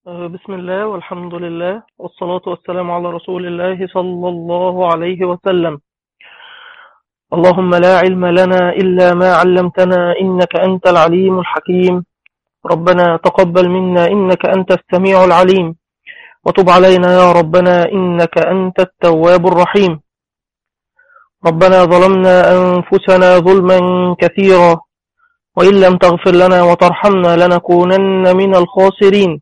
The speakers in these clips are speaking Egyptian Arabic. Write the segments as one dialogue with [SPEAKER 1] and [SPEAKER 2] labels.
[SPEAKER 1] آه، بسم الله والحمد لله والصلاة والسلام على رسول الله صلى الله عليه وسلم اللهم لا علم لنا إلا ما علمتنا إنك أنت العليم الحكيم ربنا تقبل منا إنك أنت السميع العليم وتب علينا يا ربنا إنك أنت التواب الرحيم ربنا ظلمنا أنفسنا ظلما كثيرا وإن لم تغفر لنا وترحمنا لنكونن من الخاسرين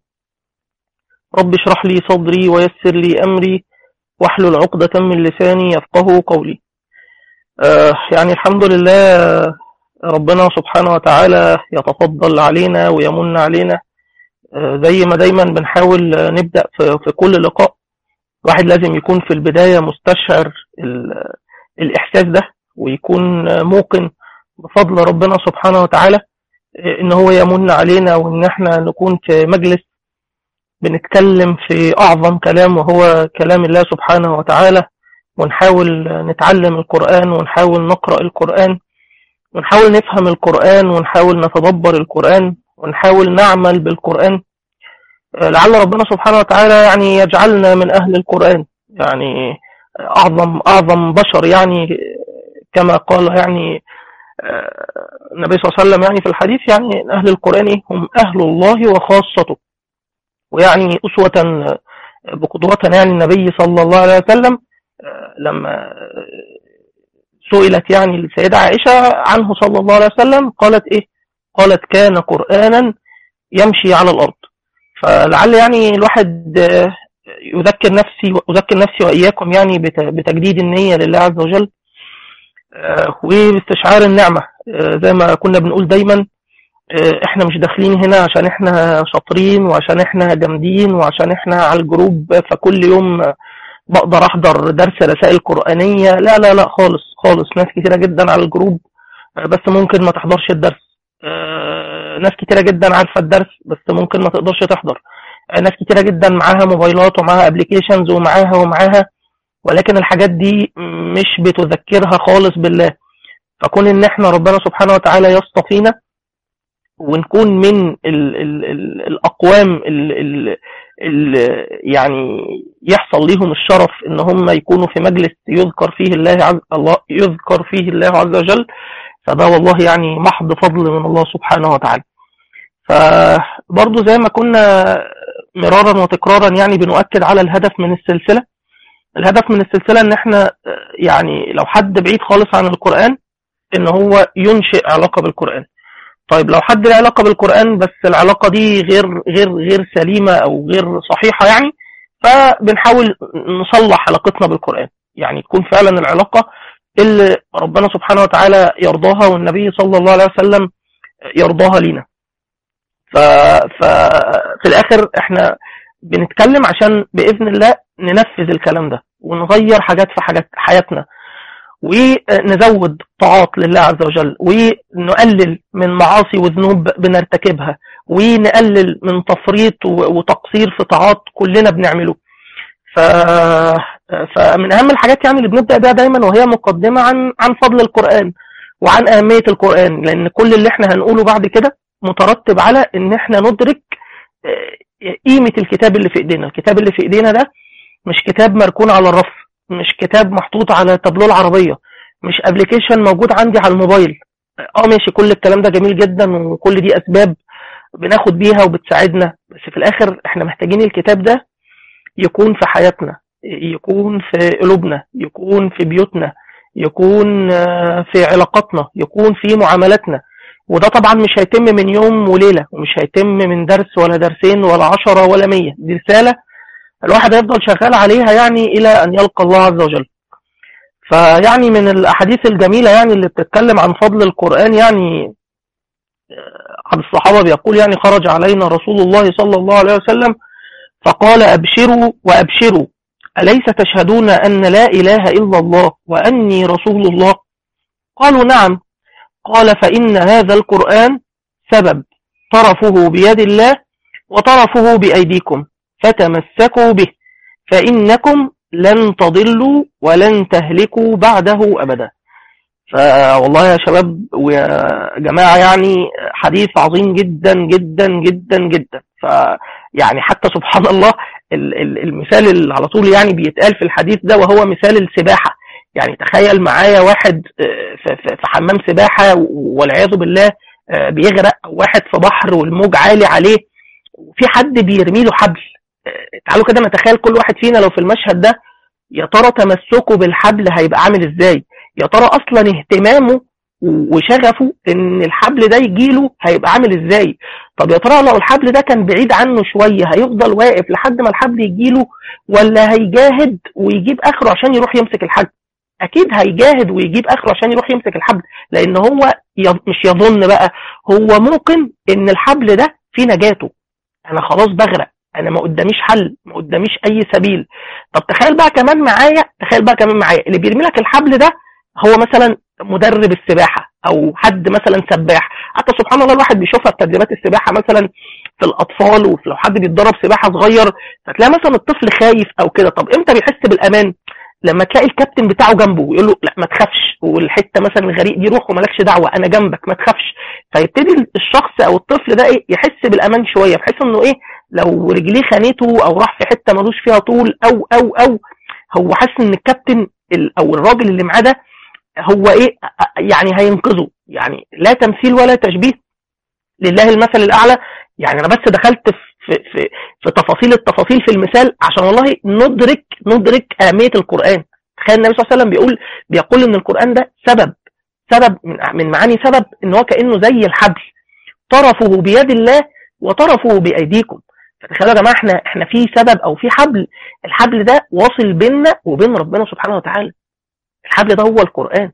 [SPEAKER 1] رب اشرح لي صدري ويسر لي أمري واحلل عقدة من لساني يفقه قولي آه يعني الحمد لله ربنا سبحانه وتعالى يتفضل علينا ويمن علينا آه زي ما دايما بنحاول نبدأ في, في كل لقاء الواحد لازم يكون في البداية مستشعر الإحساس ده ويكون موقن بفضل ربنا سبحانه وتعالى إن هو يمن علينا وإن احنا نكون في مجلس بنتكلم في أعظم كلام وهو كلام الله سبحانه وتعالى ونحاول نتعلم القرآن ونحاول نقرأ القرآن ونحاول نفهم القرآن ونحاول نتدبر القرآن ونحاول نعمل بالقرآن لعل ربنا سبحانه وتعالى يعني يجعلنا من أهل القرآن يعني أعظم أعظم بشر يعني كما قال يعني النبي صلى الله عليه وسلم يعني في الحديث يعني أهل القرآن هم أهل الله وخاصته ويعني أسوة بقدوة يعني النبي صلى الله عليه وسلم لما سئلت يعني السيدة عائشة عنه صلى الله عليه وسلم قالت إيه قالت كان قرآنا يمشي على الأرض فلعل يعني الواحد يذكر نفسي أذكر نفسي وإياكم يعني بتجديد النية لله عز وجل وباستشعار النعمة زي ما كنا بنقول دايما احنا مش داخلين هنا عشان احنا شاطرين وعشان احنا جامدين وعشان احنا على الجروب فكل يوم بقدر احضر درس رسائل قرآنية لا لا لا خالص خالص ناس كتيرة جدا على الجروب بس ممكن ما تحضرش الدرس ناس كتيرة جدا عارفة الدرس بس ممكن ما تقدرش تحضر ناس كتيرة جدا معاها موبايلات ومعاها ابليكيشنز ومعاها ومعاها ولكن الحاجات دي مش بتذكرها خالص بالله فكون ان احنا ربنا سبحانه وتعالى يصطفينا ونكون من ال ال ال الأقوام ال ال ال يعني يحصل لهم الشرف ان هم يكونوا في مجلس يذكر فيه الله عز الله يذكر فيه الله عز وجل فده والله يعني محض فضل من الله سبحانه وتعالى فبرضه زي ما كنا مرارا وتكرارا يعني بنؤكد على الهدف من السلسلة الهدف من السلسلة ان احنا يعني لو حد بعيد خالص عن القرآن ان هو ينشئ علاقة بالقرآن طيب لو حد له علاقة بالقرآن بس العلاقة دي غير غير غير سليمة أو غير صحيحة يعني فبنحاول نصلح علاقتنا بالقرآن يعني تكون فعلا العلاقة اللي ربنا سبحانه وتعالى يرضاها والنبي صلى الله عليه وسلم يرضاها لينا ففي الآخر احنا بنتكلم عشان بإذن الله ننفذ الكلام ده ونغير حاجات في حاجات حياتنا ونزود طاعات لله عز وجل ونقلل من معاصي وذنوب بنرتكبها ونقلل من تفريط وتقصير في طاعات كلنا بنعمله ف... فمن أهم الحاجات يعني اللي بنبدأ بها دايما وهي مقدمة عن عن فضل القرآن وعن أهمية القرآن لأن كل اللي احنا هنقوله بعد كده مترتب على ان احنا ندرك قيمة الكتاب اللي في ايدينا الكتاب اللي في ايدينا ده مش كتاب مركون على الرف مش كتاب محطوط على تابلو العربية مش ابلكيشن موجود عندي على الموبايل اه ماشي كل الكلام ده جميل جدا وكل دي اسباب بناخد بيها وبتساعدنا بس في الاخر احنا محتاجين الكتاب ده يكون في حياتنا يكون في قلوبنا يكون في بيوتنا يكون في علاقاتنا يكون في معاملاتنا وده طبعا مش هيتم من يوم وليلة ومش هيتم من درس ولا درسين ولا عشرة ولا مية دي رسالة الواحد هيفضل شغال عليها يعني إلى أن يلقى الله عز وجل فيعني من الأحاديث الجميلة يعني اللي بتتكلم عن فضل القرآن يعني أحد الصحابة بيقول يعني خرج علينا رسول الله صلى الله عليه وسلم فقال أبشروا وأبشروا أليس تشهدون أن لا إله إلا الله وأني رسول الله قالوا نعم قال فإن هذا القرآن سبب طرفه بيد الله وطرفه بأيديكم فتمسكوا به فإنكم لن تضلوا ولن تهلكوا بعده أبدا فوالله يا شباب ويا جماعة يعني حديث عظيم جدا جدا جدا جدا يعني حتى سبحان الله ال- ال- المثال اللي على طول يعني بيتقال في الحديث ده وهو مثال السباحه يعني تخيل معايا واحد آه، في في- في حمام سباحه والعياذ بالله آه، بيغرق او واحد في بحر والموج عالي عليه وفي حد بيرمي له حبل آه، تعالوا كده نتخيل كل واحد فينا لو في المشهد ده يا ترى تمسكه بالحبل هيبقى عامل ازاي يا ترى اصلا اهتمامه وشغفه ان الحبل ده يجيله هيبقى عامل ازاي طب يا ترى لو الحبل ده كان بعيد عنه شويه هيفضل واقف لحد ما الحبل يجيله ولا هيجاهد ويجيب اخره عشان يروح يمسك الحبل اكيد هيجاهد ويجيب اخره عشان يروح يمسك الحبل لان هو يظ- مش يظن بقى هو موقن ان الحبل ده في نجاته انا خلاص بغرق انا ما قداميش حل ما قداميش اي سبيل طب تخيل بقى كمان معايا تخيل بقى كمان معايا اللي بيرمي لك الحبل ده هو مثلا مدرب السباحه او حد مثلا سباح حتى سبحان الله الواحد بيشوفها في تدريبات السباحه مثلا في الاطفال وفي لو حد بيتدرب سباحه صغير فتلاقي مثلا الطفل خايف او كده طب امتى بيحس بالامان لما تلاقي الكابتن بتاعه جنبه ويقول له لا ما تخافش والحته مثلا الغريق دي روح ومالكش دعوه انا جنبك ما تخافش فيبتدي الشخص او الطفل ده ايه يحس بالامان شويه بحيث انه ايه لو رجليه خانته او راح في حته ملوش فيها طول او او او هو حاسس ان الكابتن ال- او الراجل اللي معاه ده هو ايه يعني هينقذه يعني لا تمثيل ولا تشبيه لله المثل الاعلى يعني انا بس دخلت في في في تفاصيل التفاصيل في المثال عشان والله ندرك ندرك اهميه القران تخيل النبي صلى الله عليه وسلم بيقول بيقول ان القران ده سبب سبب من من معاني سبب ان هو كانه زي الحبل طرفه بيد الله وطرفه بايديكم فتخيلوا يا جماعه احنا احنا في سبب او في حبل الحبل ده واصل بيننا وبين ربنا سبحانه وتعالى الحبل ده هو القران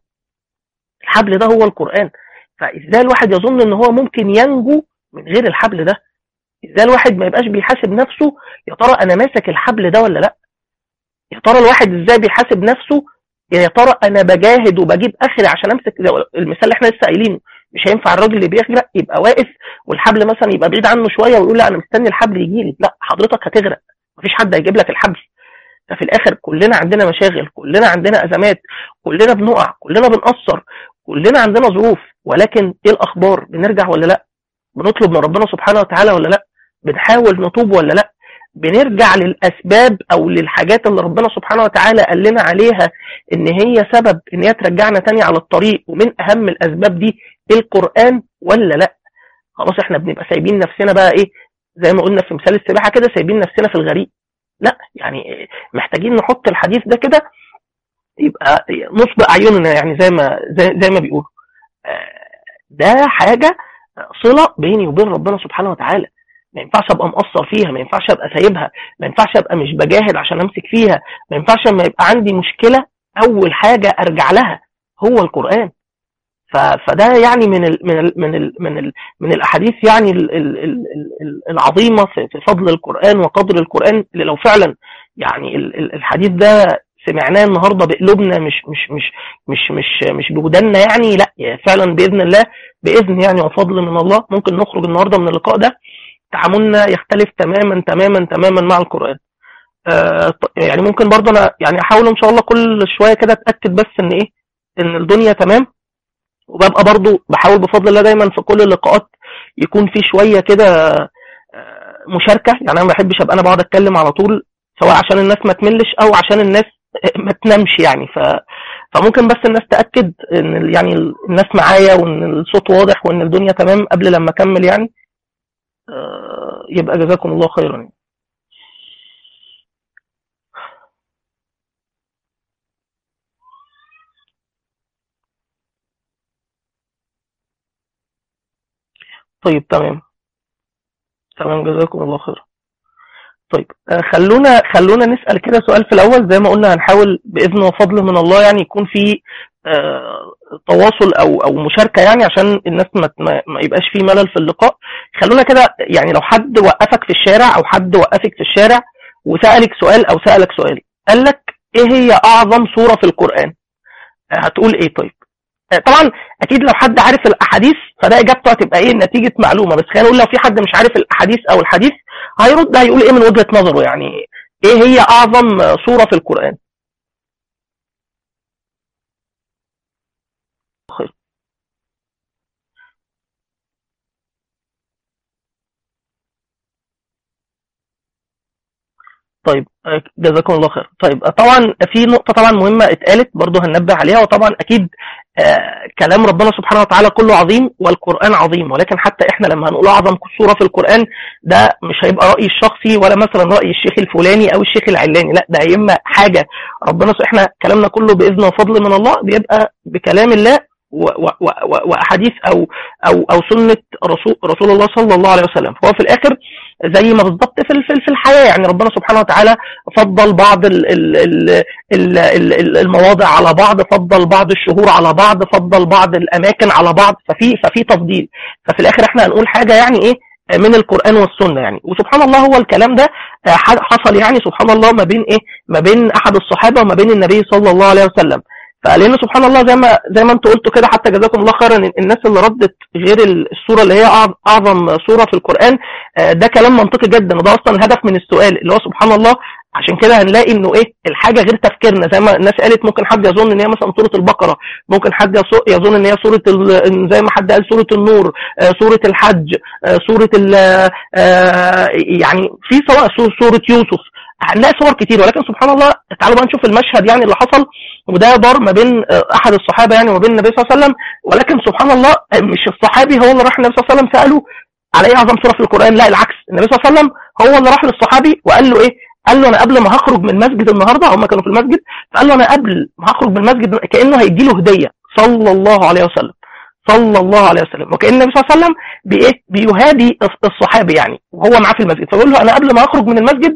[SPEAKER 1] الحبل ده هو القران فازاي الواحد يظن ان هو ممكن ينجو من غير الحبل ده ازاي الواحد ما يبقاش بيحاسب نفسه يا ترى انا ماسك الحبل ده ولا لا يا ترى الواحد ازاي بيحاسب نفسه يا ترى انا بجاهد وبجيب اخري عشان امسك المثال اللي احنا لسه قايلينه مش هينفع الراجل اللي بيغرق يبقى واقف والحبل مثلا يبقى بعيد عنه شويه ويقول لا انا مستني الحبل يجي لي لا حضرتك هتغرق مفيش حد هيجيب لك الحبل ففي الاخر كلنا عندنا مشاغل كلنا عندنا ازمات كلنا بنقع كلنا بنقصر كلنا عندنا ظروف ولكن ايه الاخبار بنرجع ولا لا بنطلب من ربنا سبحانه وتعالى ولا لا بنحاول نتوب ولا لا بنرجع للاسباب او للحاجات اللي ربنا سبحانه وتعالى قال لنا عليها ان هي سبب ان هي ترجعنا تاني على الطريق ومن اهم الاسباب دي القران ولا لا خلاص احنا بنبقى سايبين نفسنا بقى ايه زي ما قلنا في مثال السباحه كده سايبين نفسنا في الغريق لا يعني محتاجين نحط الحديث ده كده يبقى نصب اعيننا يعني زي ما زي, زي ما بيقولوا ده حاجه صله بيني وبين ربنا سبحانه وتعالى ما ينفعش ابقى مقصر فيها ما ينفعش ابقى سايبها ما ينفعش ابقى مش بجاهد عشان امسك فيها ما ينفعش لما يبقى عندي مشكله اول حاجه ارجع لها هو القران فده يعني من ال من ال من ال من ال من الاحاديث يعني ال ال ال العظيمه في فضل القران وقدر القران اللي لو فعلا يعني الحديث ده سمعناه النهارده بقلوبنا مش مش مش مش مش مش بوداننا يعني لا فعلا باذن الله باذن يعني وفضل من الله ممكن نخرج النهارده من اللقاء ده تعاملنا يختلف تماما تماما تماما مع القران آه يعني ممكن برضه انا يعني احاول ان شاء الله كل شويه كده اتاكد بس ان ايه ان الدنيا تمام وببقى برضه بحاول بفضل الله دايما في كل اللقاءات يكون في شويه كده مشاركه يعني انا ما بحبش ابقى انا بقعد اتكلم على طول سواء عشان الناس ما تملش او عشان الناس ما تنامش يعني ف فممكن بس الناس تاكد ان يعني الناس معايا وان الصوت واضح وان الدنيا تمام قبل لما اكمل يعني يبقى جزاكم الله خيرا يعني. طيب تمام تمام جزاكم الله خير طيب خلونا خلونا نسال كده سؤال في الاول زي ما قلنا هنحاول باذن وفضل من الله يعني يكون في آه تواصل او او مشاركه يعني عشان الناس ما, ما يبقاش في ملل في اللقاء خلونا كده يعني لو حد وقفك في الشارع او حد وقفك في الشارع وسالك سؤال او سالك سؤال قال لك ايه هي اعظم سوره في القران هتقول ايه طيب طبعا اكيد لو حد عارف الاحاديث فده اجابته هتبقى ايه نتيجه معلومه بس خلينا نقول لو في حد مش عارف الاحاديث او الحديث هيرد هيقول ايه من وجهه نظره يعني ايه هي اعظم سوره في القران خير. طيب آه، جزاكم الله خير طيب آه، طبعا في نقطة طبعا مهمة اتقالت برضو هننبه عليها وطبعا أكيد آه، كلام ربنا سبحانه وتعالى كله عظيم والقرآن عظيم ولكن حتى احنا لما هنقول أعظم سورة في القرآن ده مش هيبقى رأيي الشخصي ولا مثلا رأي الشيخ الفلاني أو الشيخ العلاني لا ده يا إما حاجة ربنا س- احنا كلامنا كله بإذن وفضل من الله بيبقى بكلام الله و- و- و- واحاديث او او او سنه رسول رسول الله صلى الله عليه وسلم فهو في الاخر زي ما بالظبط في ال- في ال- في الحياه يعني ربنا سبحانه وتعالى فضل بعض ال- ال- ال- ال- ال- ال- المواضع على بعض فضل بعض الشهور على بعض فضل بعض الاماكن على بعض ففي ففي تفضيل ففي الاخر احنا هنقول حاجه يعني ايه من القران والسنه يعني وسبحان الله هو الكلام ده آه، ح- حصل يعني سبحان الله ما بين ايه ما بين احد الصحابه وما بين النبي صلى الله عليه وسلم فلان سبحان الله زي ما زي ما انتوا قلتوا كده حتى جزاكم الله خيرا إن الناس اللي ردت غير السوره اللي هي أعظ- اعظم سوره في القران آه، ده كلام منطقي جدا وده اصلا الهدف من السؤال اللي هو سبحان الله عشان كده هنلاقي انه ايه الحاجه غير تفكيرنا زي ما الناس قالت ممكن حد يظن ان هي مثلا سوره البقره ممكن حد يص- يظن ان هي سوره ال- إن زي ما حد قال سوره النور آه، سوره الحج آه، سوره ال- آه، يعني في سواء سو- سوره يوسف هنلاقي صور كتير ولكن سبحان الله تعالوا بقى نشوف المشهد يعني اللي حصل وده دار ما بين آه، احد الصحابه يعني وما بين النبي صلى الله عليه وسلم ولكن سبحان الله آه، مش الصحابي هو اللي راح النبي صلى الله عليه وسلم ساله على ايه اعظم سوره في القران لا العكس النبي صلى الله عليه وسلم هو اللي راح للصحابي وقال له ايه قال له انا قبل ما هخرج من المسجد النهارده هم كانوا في المسجد فقال له انا قبل ما هخرج من المسجد كانه هيدي له هديه صلى الله عليه وسلم صلى الله عليه وسلم وكان النبي صلى الله عليه وسلم بايه بيهادي الص- الصحابي يعني وهو معاه في المسجد فبيقول له انا قبل ما اخرج من المسجد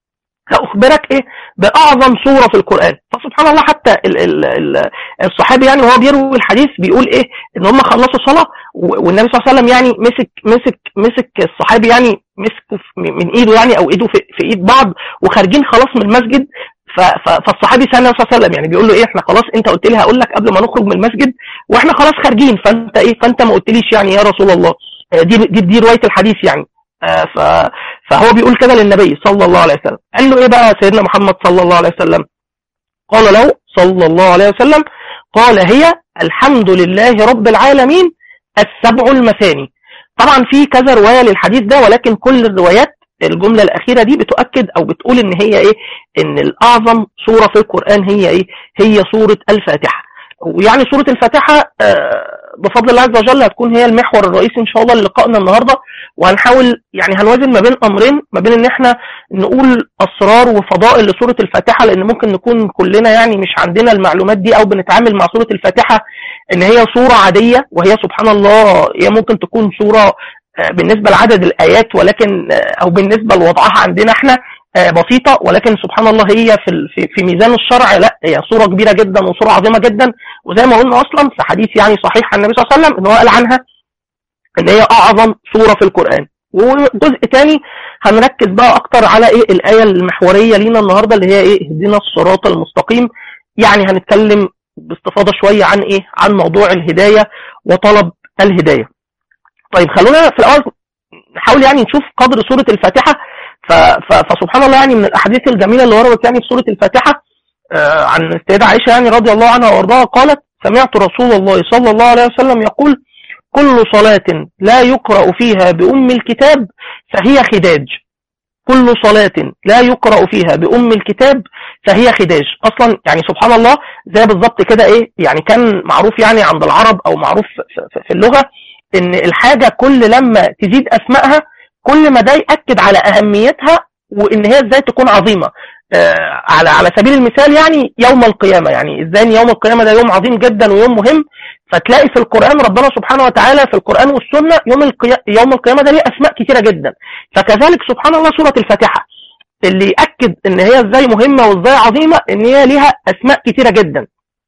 [SPEAKER 1] هأخبرك ايه بأعظم سورة في القرآن فسبحان الله حتى ال ال ال الصحابي يعني وهو بيروي الحديث بيقول ايه ان هم خلصوا صلاة و- والنبي صلى الله عليه وسلم يعني مسك مسك مسك الصحابي يعني مسكه في- من ايده يعني او ايده في, في ايد بعض وخارجين خلاص من المسجد ف- ف- فالصحابي سأل النبي صلى الله عليه وسلم يعني بيقول له ايه احنا خلاص انت قلت لي هقول لك قبل ما نخرج من المسجد واحنا خلاص خارجين فانت ايه فانت ما قلتليش يعني يا رسول الله آه، دي دي, دي رواية الحديث يعني آه، ف فهو بيقول كده للنبي صلى الله عليه وسلم قال له ايه بقى سيدنا محمد صلى الله عليه وسلم قال له صلى الله عليه وسلم قال هي الحمد لله رب العالمين السبع المثاني طبعا في كذا رواية للحديث ده ولكن كل الروايات الجملة الأخيرة دي بتؤكد أو بتقول إن هي إيه إن الأعظم سورة في القرآن هي إيه هي سورة الفاتحة ويعني سورة الفاتحة آه، بفضل الله عز وجل هتكون هي المحور الرئيسي إن شاء الله للقائنا النهاردة وهنحاول يعني هنوازن ما بين أمرين ما بين إن إحنا نقول أسرار وفضائل لسورة الفاتحة لأن ممكن نكون كلنا يعني مش عندنا المعلومات دي أو بنتعامل مع سورة الفاتحة إن هي سورة عادية وهي سبحان الله هي ممكن تكون سورة آه، بالنسبة لعدد الآيات ولكن آه، أو بالنسبة لوضعها عندنا إحنا آه، بسيطة ولكن سبحان الله هي في ال- في في ميزان الشرع لا هي سورة كبيرة جدا وسورة عظيمة جدا وزي ما قلنا أصلا في حديث يعني صحيح عن النبي صلى الله عليه وسلم إن هو قال عنها إن هي أعظم سورة في القرآن وجزء تاني هنركز بقى أكتر على إيه الآية المحورية لينا النهاردة اللي هي إيه اهدنا الصراط المستقيم يعني هنتكلم باستفاضة شوية عن إيه عن موضوع الهداية وطلب الهداية طيب خلونا في الأول نحاول يعني نشوف قدر سورة الفاتحة ف... ف... فسبحان الله يعني من الأحاديث الجميلة اللي وردت يعني في سورة الفاتحة آه عن السيدة عائشة يعني رضي الله عنها وارضاها قالت سمعت رسول الله صلى الله عليه وسلم يقول كل صلاة لا يقرأ فيها بأم الكتاب فهي خداج كل صلاة لا يقرأ فيها بأم الكتاب فهي خداج أصلا يعني سبحان الله زي بالظبط كده إيه يعني كان معروف يعني عند العرب أو معروف في- في- في اللغة إن الحاجة كل لما تزيد أسمائها كل ما ده يأكد على أهميتها وإن هي إزاي تكون عظيمة آه على على سبيل المثال يعني يوم القيامة يعني إزاي إن يوم القيامة ده يوم عظيم جدا ويوم مهم فتلاقي في القرآن ربنا سبحانه وتعالى في القرآن والسنة يوم القيامة يوم القيامة ده ليه أسماء كثيرة جدا فكذلك سبحان الله سورة الفاتحة اللي يأكد ان هي ازاي مهمة وازاي عظيمة ان هي ليها اسماء كتيرة جدا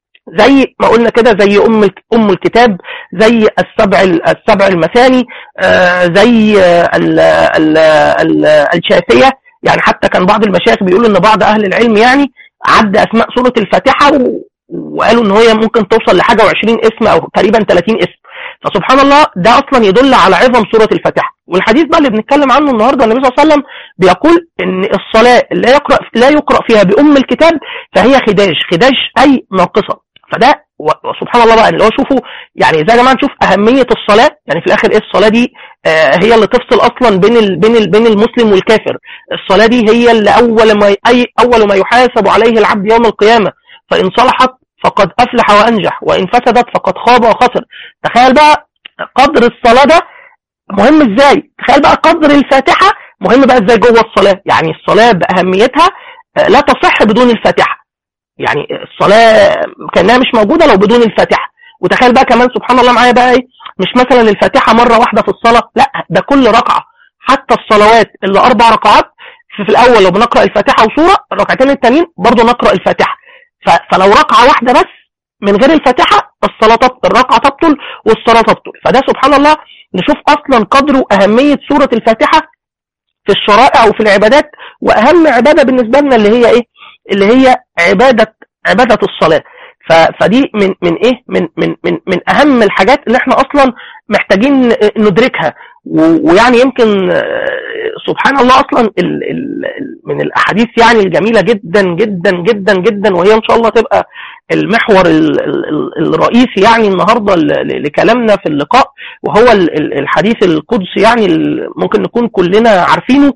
[SPEAKER 1] زي ما قلنا كده زي ام الك- ام الكتاب زي السبع السبع المثاني آه زي آه، ال ال ال الشافية يعني حتى كان بعض المشايخ بيقولوا ان بعض اهل العلم يعني عد اسماء سورة الفاتحة و- وقالوا ان هي ممكن توصل لحاجة و20 اسم او تقريبا 30 اسم فسبحان الله ده اصلا يدل على عظم سورة الفاتحة والحديث بقى اللي بنتكلم عنه النهارده النبي صلى الله عليه وسلم بيقول ان الصلاة لا يقرأ لا يقرأ فيها بأم الكتاب فهي خداج خداج اي ناقصة فده وسبحان الله بقى اللي هو شوفوا يعني زي يا جماعه نشوف اهميه الصلاه يعني في الاخر ايه الصلاه دي آه هي اللي تفصل اصلا بين ال بين ال بين المسلم والكافر الصلاه دي هي اللي اول ما اي اول ما يحاسب عليه العبد يوم القيامه فان صلحت فقد افلح وانجح وان فسدت فقد خاب وخسر تخيل بقى قدر الصلاه ده مهم ازاي تخيل بقى قدر الفاتحه مهم بقى ازاي جوه الصلاه يعني الصلاه باهميتها آه لا تصح بدون الفاتحه يعني الصلاة كأنها مش موجودة لو بدون الفاتحة وتخيل بقى كمان سبحان الله معايا بقى ايه مش مثلا الفاتحة مرة واحدة في الصلاة لا ده كل ركعة حتى الصلوات اللي أربع ركعات في الأول لو بنقرأ الفاتحة وسورة الركعتين التانيين برضه نقرأ الفاتحة فلو ركعة واحدة بس من غير الفاتحة الصلاة تبطل الركعة تبطل والصلاة تبطل فده سبحان الله نشوف أصلا قدر وأهمية سورة الفاتحة في الشرائع وفي العبادات وأهم عبادة بالنسبة لنا اللي هي إيه اللي هي عبادة عبادة الصلاة فدي من من ايه من من من من اهم الحاجات اللي احنا اصلا محتاجين ندركها ويعني يمكن سبحان الله اصلا ال ال من الاحاديث يعني الجميله جدا جدا جدا جدا وهي ان شاء الله تبقى المحور ال ال الرئيسي يعني النهارده لكلامنا في اللقاء وهو الحديث القدسي يعني ممكن نكون كلنا عارفينه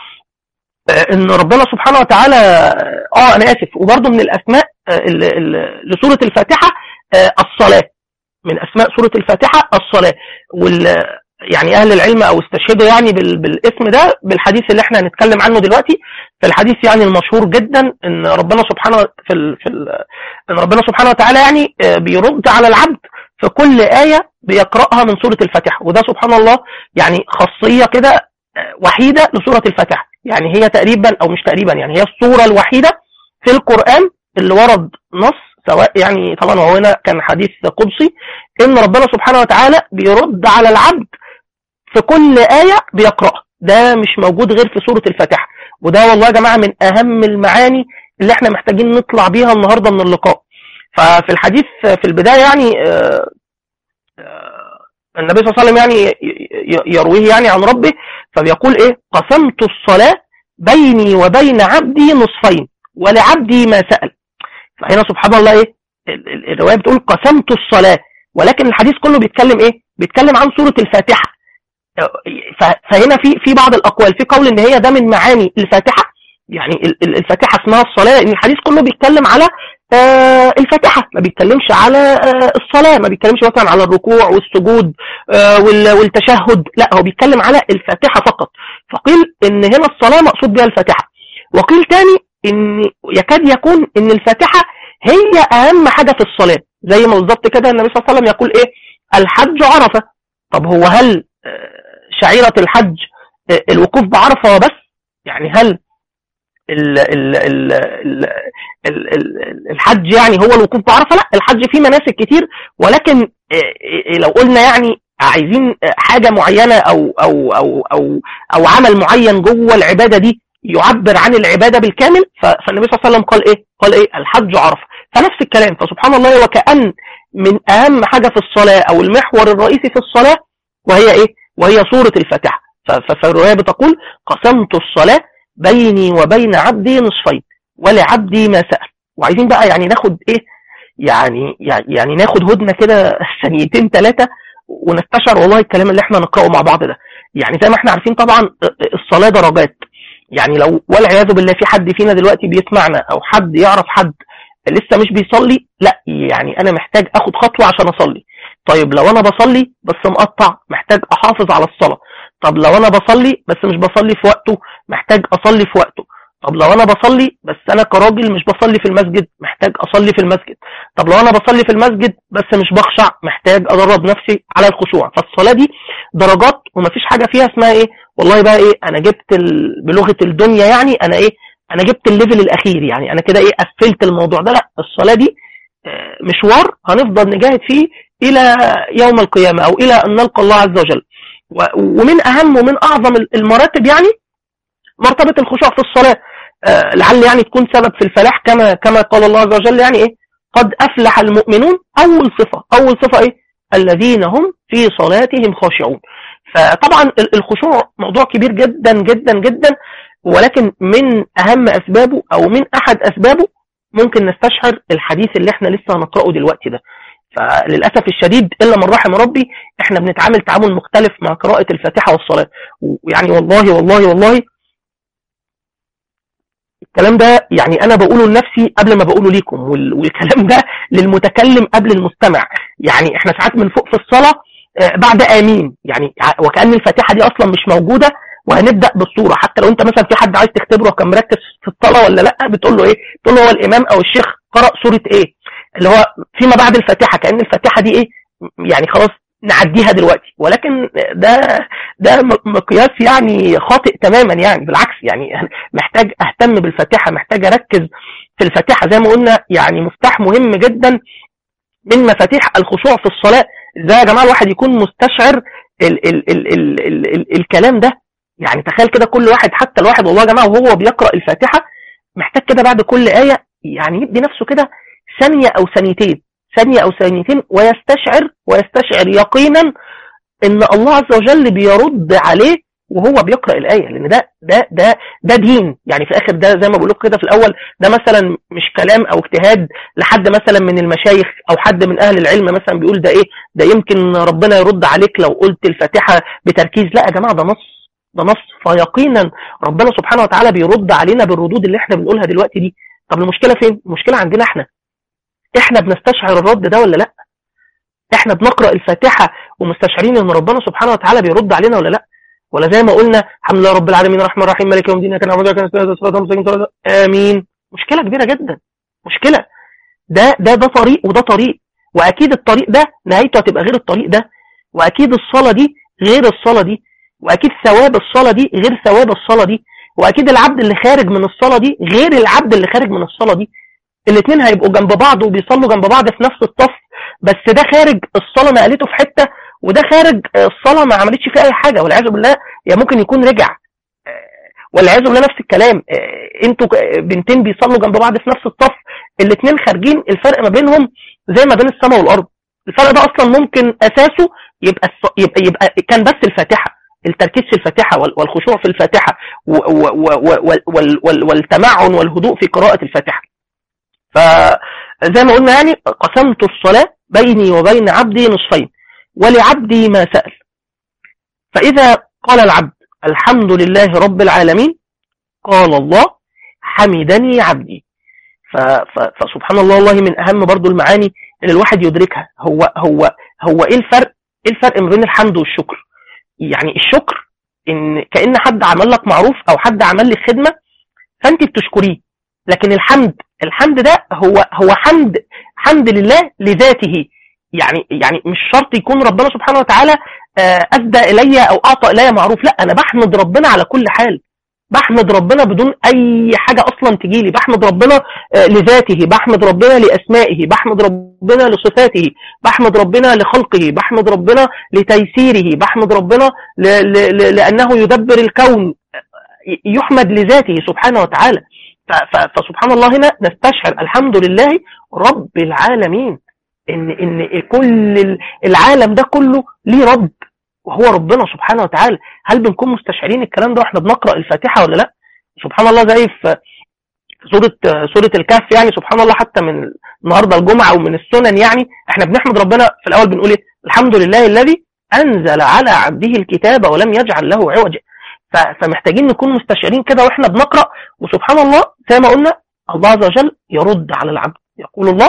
[SPEAKER 1] ان ربنا سبحانه وتعالى اه انا اسف وبرضه من الاسماء لسوره الفاتحه الصلاه من اسماء سوره الفاتحه الصلاه وال يعني اهل العلم او استشهدوا يعني بالاسم ده بالحديث اللي احنا هنتكلم عنه دلوقتي في الحديث يعني المشهور جدا ان ربنا سبحانه في ال في ال ان ربنا سبحانه وتعالى يعني بيرد على العبد في كل ايه بيقراها من سوره الفاتحه وده سبحان الله يعني خاصيه كده وحيده لسوره الفاتحه يعني هي تقريبا او مش تقريبا يعني هي الصورة الوحيدة في القرآن اللي ورد نص سواء يعني طبعا هو هنا كان حديث قدسي ان ربنا سبحانه وتعالى بيرد على العبد في كل آية بيقرأها ده مش موجود غير في سورة الفاتحة وده والله يا جماعة من اهم المعاني اللي احنا محتاجين نطلع بيها النهاردة من اللقاء ففي الحديث في البداية يعني النبي صلى الله عليه وسلم يعني يرويه يعني عن ربه فبيقول ايه قسمت الصلاة بيني وبين عبدي نصفين ولعبدي ما سأل فهنا سبحان الله ايه الرواية بتقول قسمت الصلاة ولكن الحديث كله بيتكلم ايه بيتكلم عن سورة الفاتحة فهنا في في بعض الاقوال في قول ان هي ده من معاني الفاتحة يعني الفاتحة اسمها الصلاة لان الحديث كله بيتكلم على آه الفاتحة ما بيتكلمش على آه الصلاة ما بيتكلمش مثلا على الركوع والسجود آه والتشهد لا هو بيتكلم على الفاتحة فقط فقيل ان هنا الصلاة مقصود بها الفاتحة وقيل تاني ان يكاد يكون ان الفاتحة هي اهم حاجة في الصلاة زي ما بالظبط كده النبي صلى الله عليه وسلم يقول ايه الحج عرفة طب هو هل شعيرة الحج الوقوف بعرفة بس يعني هل ال ال ال ال ال الحج يعني هو الوقوف بعرفه لا الحج فيه مناسك كتير ولكن لو قلنا يعني عايزين حاجه معينه او او او او او عمل معين جوه العباده دي يعبر عن العباده بالكامل فالنبي صلى الله عليه وسلم قال ايه قال ايه الحج عرفه فنفس الكلام فسبحان الله وكأن من اهم حاجه في الصلاه او المحور الرئيسي في الصلاه وهي ايه وهي سوره الفاتحه فالروايه بتقول قسمت الصلاه بيني وبين عبدي نصفين ولعبدي ما سأل وعايزين بقى يعني ناخد ايه يعني يعني ناخد هدنة كده ثانيتين ثلاثة ونستشعر والله الكلام اللي احنا نقرأه مع بعض ده يعني زي ما احنا عارفين طبعا الصلاة درجات يعني لو والعياذ بالله في حد فينا دلوقتي بيسمعنا او حد يعرف حد لسه مش بيصلي لا يعني انا محتاج اخد خطوة عشان اصلي طيب لو انا بصلي بس مقطع محتاج احافظ على الصلاة طب لو انا بصلي بس مش بصلي في وقته محتاج اصلي في وقته طب لو انا بصلي بس انا كراجل مش بصلي في المسجد محتاج اصلي في المسجد طب لو انا بصلي في المسجد بس مش بخشع محتاج ادرب نفسي على الخشوع فالصلاة دي درجات ومفيش حاجة فيها اسمها ايه والله بقى ايه انا جبت ال... بلغة الدنيا يعني انا ايه انا جبت الليفل الاخير يعني انا كده ايه قفلت الموضوع ده لا الصلاة دي مشوار هنفضل نجاهد فيه الى يوم القيامة او الى ان نلقى الله عز وجل ومن اهم ومن اعظم المراتب يعني مرتبة الخشوع في الصلاة آه لعل يعني تكون سبب في الفلاح كما كما قال الله عز وجل يعني ايه قد افلح المؤمنون اول صفة اول صفة ايه الذين هم في صلاتهم خاشعون فطبعا الخشوع موضوع كبير جدا جدا جدا ولكن من اهم اسبابه او من احد اسبابه ممكن نستشعر الحديث اللي احنا لسه هنقراه دلوقتي ده فللاسف الشديد الا من رحم ربي احنا بنتعامل تعامل مختلف مع قراءه الفاتحه والصلاه ويعني والله والله والله الكلام ده يعني انا بقوله لنفسي قبل ما بقوله ليكم والكلام ده للمتكلم قبل المستمع يعني احنا ساعات من فوق في الصلاه بعد امين يعني وكان الفاتحه دي اصلا مش موجوده وهنبدا بالصوره حتى لو انت مثلا في حد عايز تختبره كان مركز في الصلاه ولا لا بتقول له ايه تقول له هو الامام او الشيخ قرأ سوره ايه اللي هو فيما بعد الفاتحه كان الفاتحه دي ايه يعني خلاص نعديها دلوقتي ولكن ده ده مقياس يعني خاطئ تماما يعني بالعكس يعني محتاج اهتم بالفاتحه محتاج اركز في الفاتحه زي ما قلنا يعني مفتاح مهم جدا من مفاتيح الخشوع في الصلاه ازاي يا جماعه الواحد يكون مستشعر ال ال ال ال ال ال الكلام ده يعني تخيل كده كل واحد حتى الواحد والله يا جماعه وهو بيقرا الفاتحه محتاج كده بعد كل ايه يعني يدي نفسه كده ثانيه او ثانيتين ثانيه او ثانيتين ويستشعر ويستشعر يقينا ان الله عز وجل بيرد عليه وهو بيقرا الايه لان ده ده ده ده دين يعني في الاخر ده زي ما بقول لكم كده في الاول ده مثلا مش كلام او اجتهاد لحد مثلا من المشايخ او حد من اهل العلم مثلا بيقول ده ايه ده يمكن ربنا يرد عليك لو قلت الفاتحه بتركيز لا يا جماعه ده نص ده نص فيقينا ربنا سبحانه وتعالى بيرد علينا بالردود اللي احنا بنقولها دلوقتي دي طب المشكله فين المشكله عندنا احنا احنا بنستشعر الرد ده ولا لا احنا بنقرا الفاتحه ومستشعرين ان ربنا سبحانه وتعالى بيرد علينا ولا لا ولا زي ما قلنا الحمد لله رب العالمين الرحمن الرحيم مالك يوم الدين كان نعبد وكان نستعين صراط المستقيم امين مشكله كبيره جدا مشكله ده ده ده طريق وده طريق واكيد الطريق ده نهايته هتبقى غير الطريق ده واكيد الصلاه دي غير الصلاه دي واكيد ثواب الصلاه دي غير ثواب الصلاه دي واكيد العبد اللي خارج من الصلاه دي غير العبد اللي خارج من الصلاه دي الاثنين هيبقوا جنب بعض وبيصلوا جنب بعض في نفس الصف بس ده خارج الصلاه نقلته في حته وده خارج الصلاه ما عملتش فيه اي حاجه والعياذ بالله يا ممكن يكون رجع والعياذ بالله نفس الكلام انتوا بنتين بيصلوا جنب بعض في نفس الصف الاثنين خارجين الفرق ما بينهم زي ما بين السماء والارض الفرق ده اصلا ممكن اساسه يبقى يبقى, يبقى كان بس الفاتحه التركيز في الفاتحه والخشوع في الفاتحه والتمعن والهدوء في قراءه الفاتحه فزي ما قلنا يعني قسمت الصلاه بيني وبين عبدي نصفين ولعبدي ما سأل فإذا قال العبد الحمد لله رب العالمين قال الله حمدني عبدي فسبحان الله والله من أهم برضو المعاني اللي الواحد يدركها هو هو هو إيه الفرق إيه الفرق ما بين الحمد والشكر يعني الشكر إن كأن حد عمل لك معروف أو حد عمل لك خدمة فأنت بتشكريه لكن الحمد الحمد ده هو هو حمد حمد لله لذاته يعني يعني مش شرط يكون ربنا سبحانه وتعالى أدى إلي أو أعطى إلي معروف لا أنا بحمد ربنا على كل حال بحمد ربنا بدون أي حاجة أصلا تجيلي بحمد ربنا لذاته بحمد ربنا لأسمائه بحمد ربنا لصفاته بحمد ربنا لخلقه بحمد ربنا لتيسيره بحمد ربنا ل ل ل لأنه يدبر الكون يحمد لذاته سبحانه وتعالى فسبحان الله هنا نستشعر الحمد لله رب العالمين ان ان كل العالم ده كله ليه رب وهو ربنا سبحانه وتعالى هل بنكون مستشعرين الكلام ده واحنا بنقرا الفاتحه ولا لا سبحان الله زي في سوره سوره الكهف يعني سبحان الله حتى من النهارده الجمعه او من السنن يعني احنا بنحمد ربنا في الاول بنقول ايه الحمد لله الذي انزل على عبده الكتاب ولم يجعل له عوجا فمحتاجين نكون مستشعرين كده واحنا بنقرا وسبحان الله زي ما قلنا الله عز وجل يرد على العبد يقول الله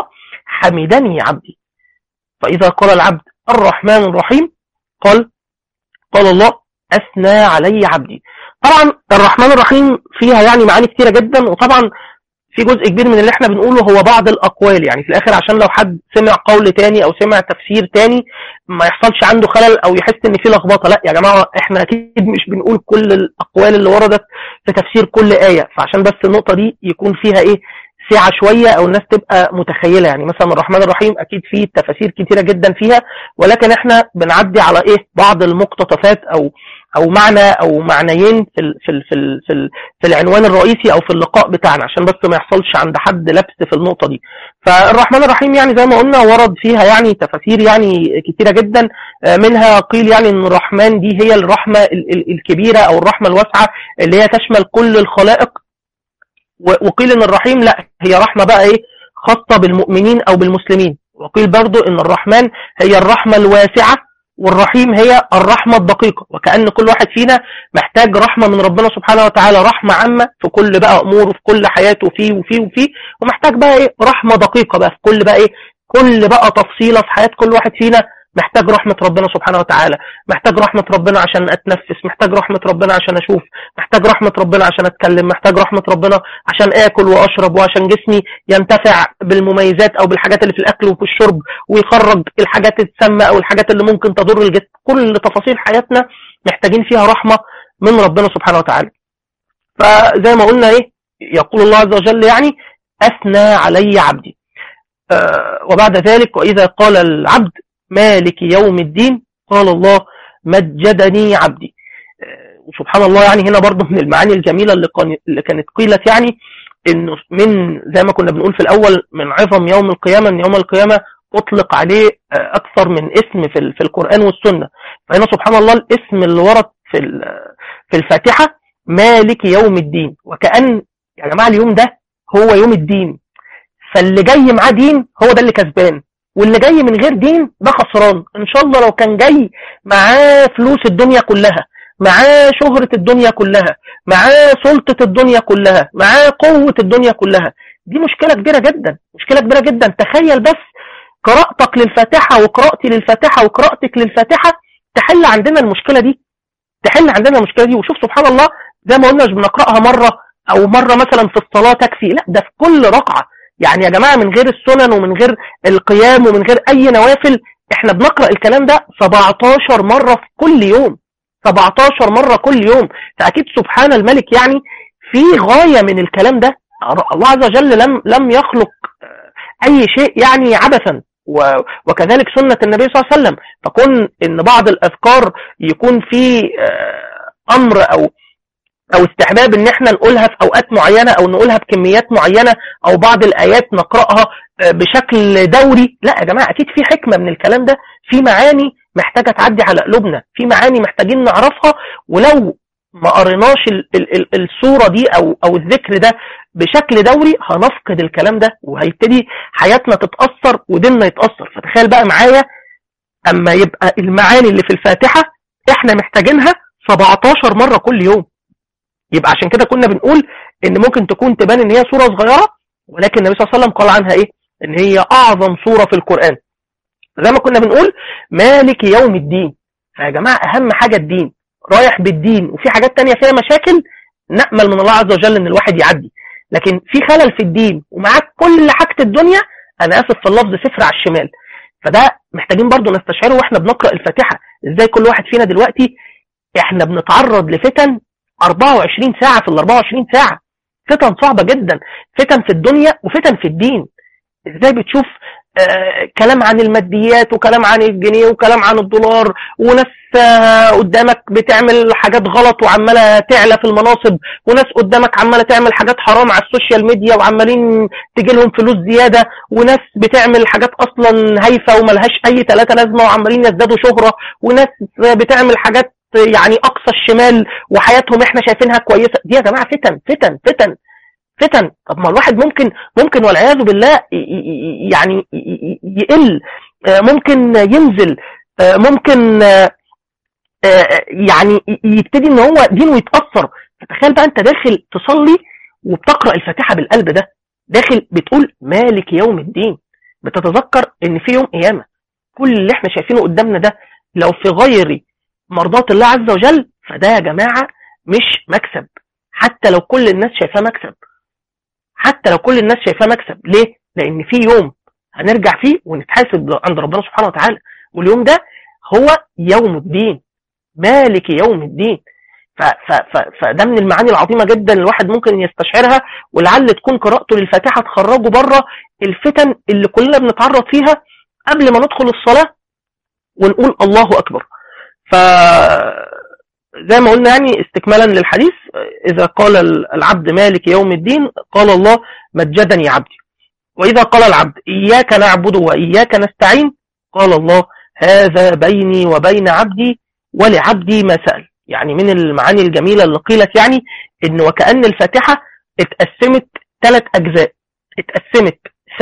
[SPEAKER 1] حمدني عبدي فإذا قال العبد الرحمن الرحيم قال قال الله أثنى علي عبدي طبعا الرحمن الرحيم فيها يعني معاني كتيرة جدا وطبعا في جزء كبير من اللي احنا بنقوله هو بعض الأقوال يعني في الآخر عشان لو حد سمع قول تاني أو سمع تفسير تاني ما يحصلش عنده خلل أو يحس إن في لخبطة لا يا جماعة احنا أكيد مش بنقول كل الأقوال اللي وردت في تفسير كل آية فعشان بس النقطة دي يكون فيها إيه سعة شوية او الناس تبقى متخيلة يعني مثلا الرحمن الرحيم اكيد فيه تفاسير كتيرة جدا فيها ولكن احنا بنعدي على ايه بعض المقتطفات او او معنى او معنيين في ال في ال في ال في, ال في العنوان الرئيسي او في اللقاء بتاعنا عشان بس ما يحصلش عند حد لبس في النقطة دي فالرحمن الرحيم يعني زي ما قلنا ورد فيها يعني تفاسير يعني كتيرة جدا منها قيل يعني ان الرحمن دي هي الرحمة الكبيرة او الرحمة الواسعة اللي هي تشمل كل الخلائق وقيل ان الرحيم لا هي رحمة بقى ايه خاصة بالمؤمنين او بالمسلمين وقيل برضو ان الرحمن هي الرحمة الواسعة والرحيم هي الرحمة الدقيقة وكأن كل واحد فينا محتاج رحمة من ربنا سبحانه وتعالى رحمة عامة في كل بقى أموره في كل حياته فيه وفيه وفيه ومحتاج بقى إيه رحمة دقيقة بقى في كل بقى إيه كل بقى تفصيلة في حياة كل واحد فينا محتاج رحمة ربنا سبحانه وتعالى محتاج رحمة ربنا عشان أتنفس محتاج رحمة ربنا عشان أشوف محتاج رحمة ربنا عشان أتكلم محتاج رحمة ربنا عشان آكل وأشرب وعشان جسمي ينتفع بالمميزات أو بالحاجات اللي في الأكل وفي الشرب ويخرج الحاجات السامة أو الحاجات اللي ممكن تضر الجسم كل تفاصيل حياتنا محتاجين فيها رحمة من ربنا سبحانه وتعالى فزي ما قلنا إيه يقول الله عز وجل يعني أثنى علي عبدي آه وبعد ذلك وإذا قال العبد مالك يوم الدين قال الله مجدني عبدي وسبحان الله يعني هنا برضه من المعاني الجميلة اللي كانت قيلت يعني انه من زي ما كنا بنقول في الاول من عظم يوم القيامة ان يوم القيامة اطلق عليه اكثر من اسم في في القرآن والسنة فهنا سبحان الله الاسم اللي ورد في في الفاتحة مالك يوم الدين وكأن يا جماعة اليوم ده هو يوم الدين فاللي جاي معاه دين هو ده اللي كسبان واللي جاي من غير دين ده خسران ان شاء الله لو كان جاي معاه فلوس الدنيا كلها معاه شهرة الدنيا كلها معاه سلطة الدنيا كلها معاه قوة الدنيا كلها دي مشكلة كبيرة جدا مشكلة كبيرة جدا تخيل بس قراءتك للفاتحة وقراءتي للفاتحة وقراءتك للفاتحة تحل عندنا المشكلة دي تحل عندنا المشكلة دي وشوف سبحان الله زي ما قلنا مش بنقرأها مرة او مرة مثلا في الصلاة تكفي لا ده في كل ركعة يعني يا جماعة من غير السنن ومن غير القيام ومن غير اي نوافل احنا بنقرأ الكلام ده 17 مرة في كل يوم 17 مرة كل يوم فاكيد سبحان الملك يعني في غاية من الكلام ده الله عز وجل لم لم يخلق اي شيء يعني عبثا وكذلك سنة النبي صلى الله عليه وسلم فكون ان بعض الاذكار يكون في امر او او استحباب ان احنا نقولها في اوقات معينة او نقولها بكميات معينة او بعض الايات نقرأها بشكل دوري لا يا جماعة اكيد في حكمة من الكلام ده في معاني محتاجة تعدي على قلوبنا في معاني محتاجين نعرفها ولو ما قريناش الصورة دي او او الذكر ده بشكل دوري هنفقد الكلام ده وهيبتدي حياتنا تتأثر وديننا يتأثر فتخيل بقى معايا اما يبقى المعاني اللي في الفاتحة احنا محتاجينها 17 مرة كل يوم يبقى عشان كده كنا بنقول ان ممكن تكون تبان ان هي سورة صغيرة ولكن النبي صلى الله عليه وسلم قال عنها ايه ان هي اعظم سورة في القرآن زي ما كنا بنقول مالك يوم الدين فيا جماعة اهم حاجة الدين رايح بالدين وفي حاجات تانية فيها مشاكل نأمل من الله عز وجل ان الواحد يعدي لكن في خلل في الدين ومعاك كل حاجة الدنيا انا اسف في اللفظ صفر على الشمال فده محتاجين برضو نستشعره واحنا بنقرأ الفاتحة ازاي كل واحد فينا دلوقتي احنا بنتعرض لفتن 24 ساعة في ال 24 ساعة فتن صعبة جدا فتن في الدنيا وفتن في الدين ازاي بتشوف آه كلام عن الماديات وكلام عن الجنيه وكلام عن الدولار وناس آه قدامك بتعمل حاجات غلط وعمالة تعلى في المناصب وناس قدامك عمالة تعمل حاجات حرام على السوشيال ميديا وعمالين تجي لهم فلوس زيادة وناس بتعمل حاجات اصلا هايفة وملهاش اي ثلاثة لازمة وعمالين يزدادوا شهرة وناس بتعمل حاجات يعني اقصى الشمال وحياتهم احنا شايفينها كويسة دي يا جماعة فتن فتن فتن فتن طب ما الواحد ممكن ممكن والعياذ بالله يعني يقل ممكن ينزل ممكن يعني يبتدي ان هو دينه يتأثر فتخيل بقى انت داخل تصلي وبتقرأ الفاتحة بالقلب ده داخل بتقول مالك يوم الدين بتتذكر ان في يوم قيامة كل اللي احنا شايفينه قدامنا ده لو في غير مرضات الله عز وجل فده يا جماعة مش مكسب حتى لو كل الناس شايفاه مكسب حتى لو كل الناس شايفاه مكسب ليه؟ لأن في يوم هنرجع فيه ونتحاسب عند ربنا سبحانه وتعالى واليوم ده هو يوم الدين مالك يوم الدين ف ف ف فده من المعاني العظيمة جدا الواحد ممكن يستشعرها ولعل تكون قراءته للفاتحة تخرجه بره الفتن اللي كلنا بنتعرض فيها قبل ما ندخل الصلاة ونقول الله أكبر ف زي ما قلنا يعني استكمالا للحديث إذا قال العبد مالك يوم الدين قال الله مجدني عبدي وإذا قال العبد إياك نعبد وإياك نستعين قال الله هذا بيني وبين عبدي ولعبدي ما سأل يعني من المعاني الجميلة اللي قيلت يعني إن وكأن الفاتحة اتقسمت ثلاث اجزاء اتقسمت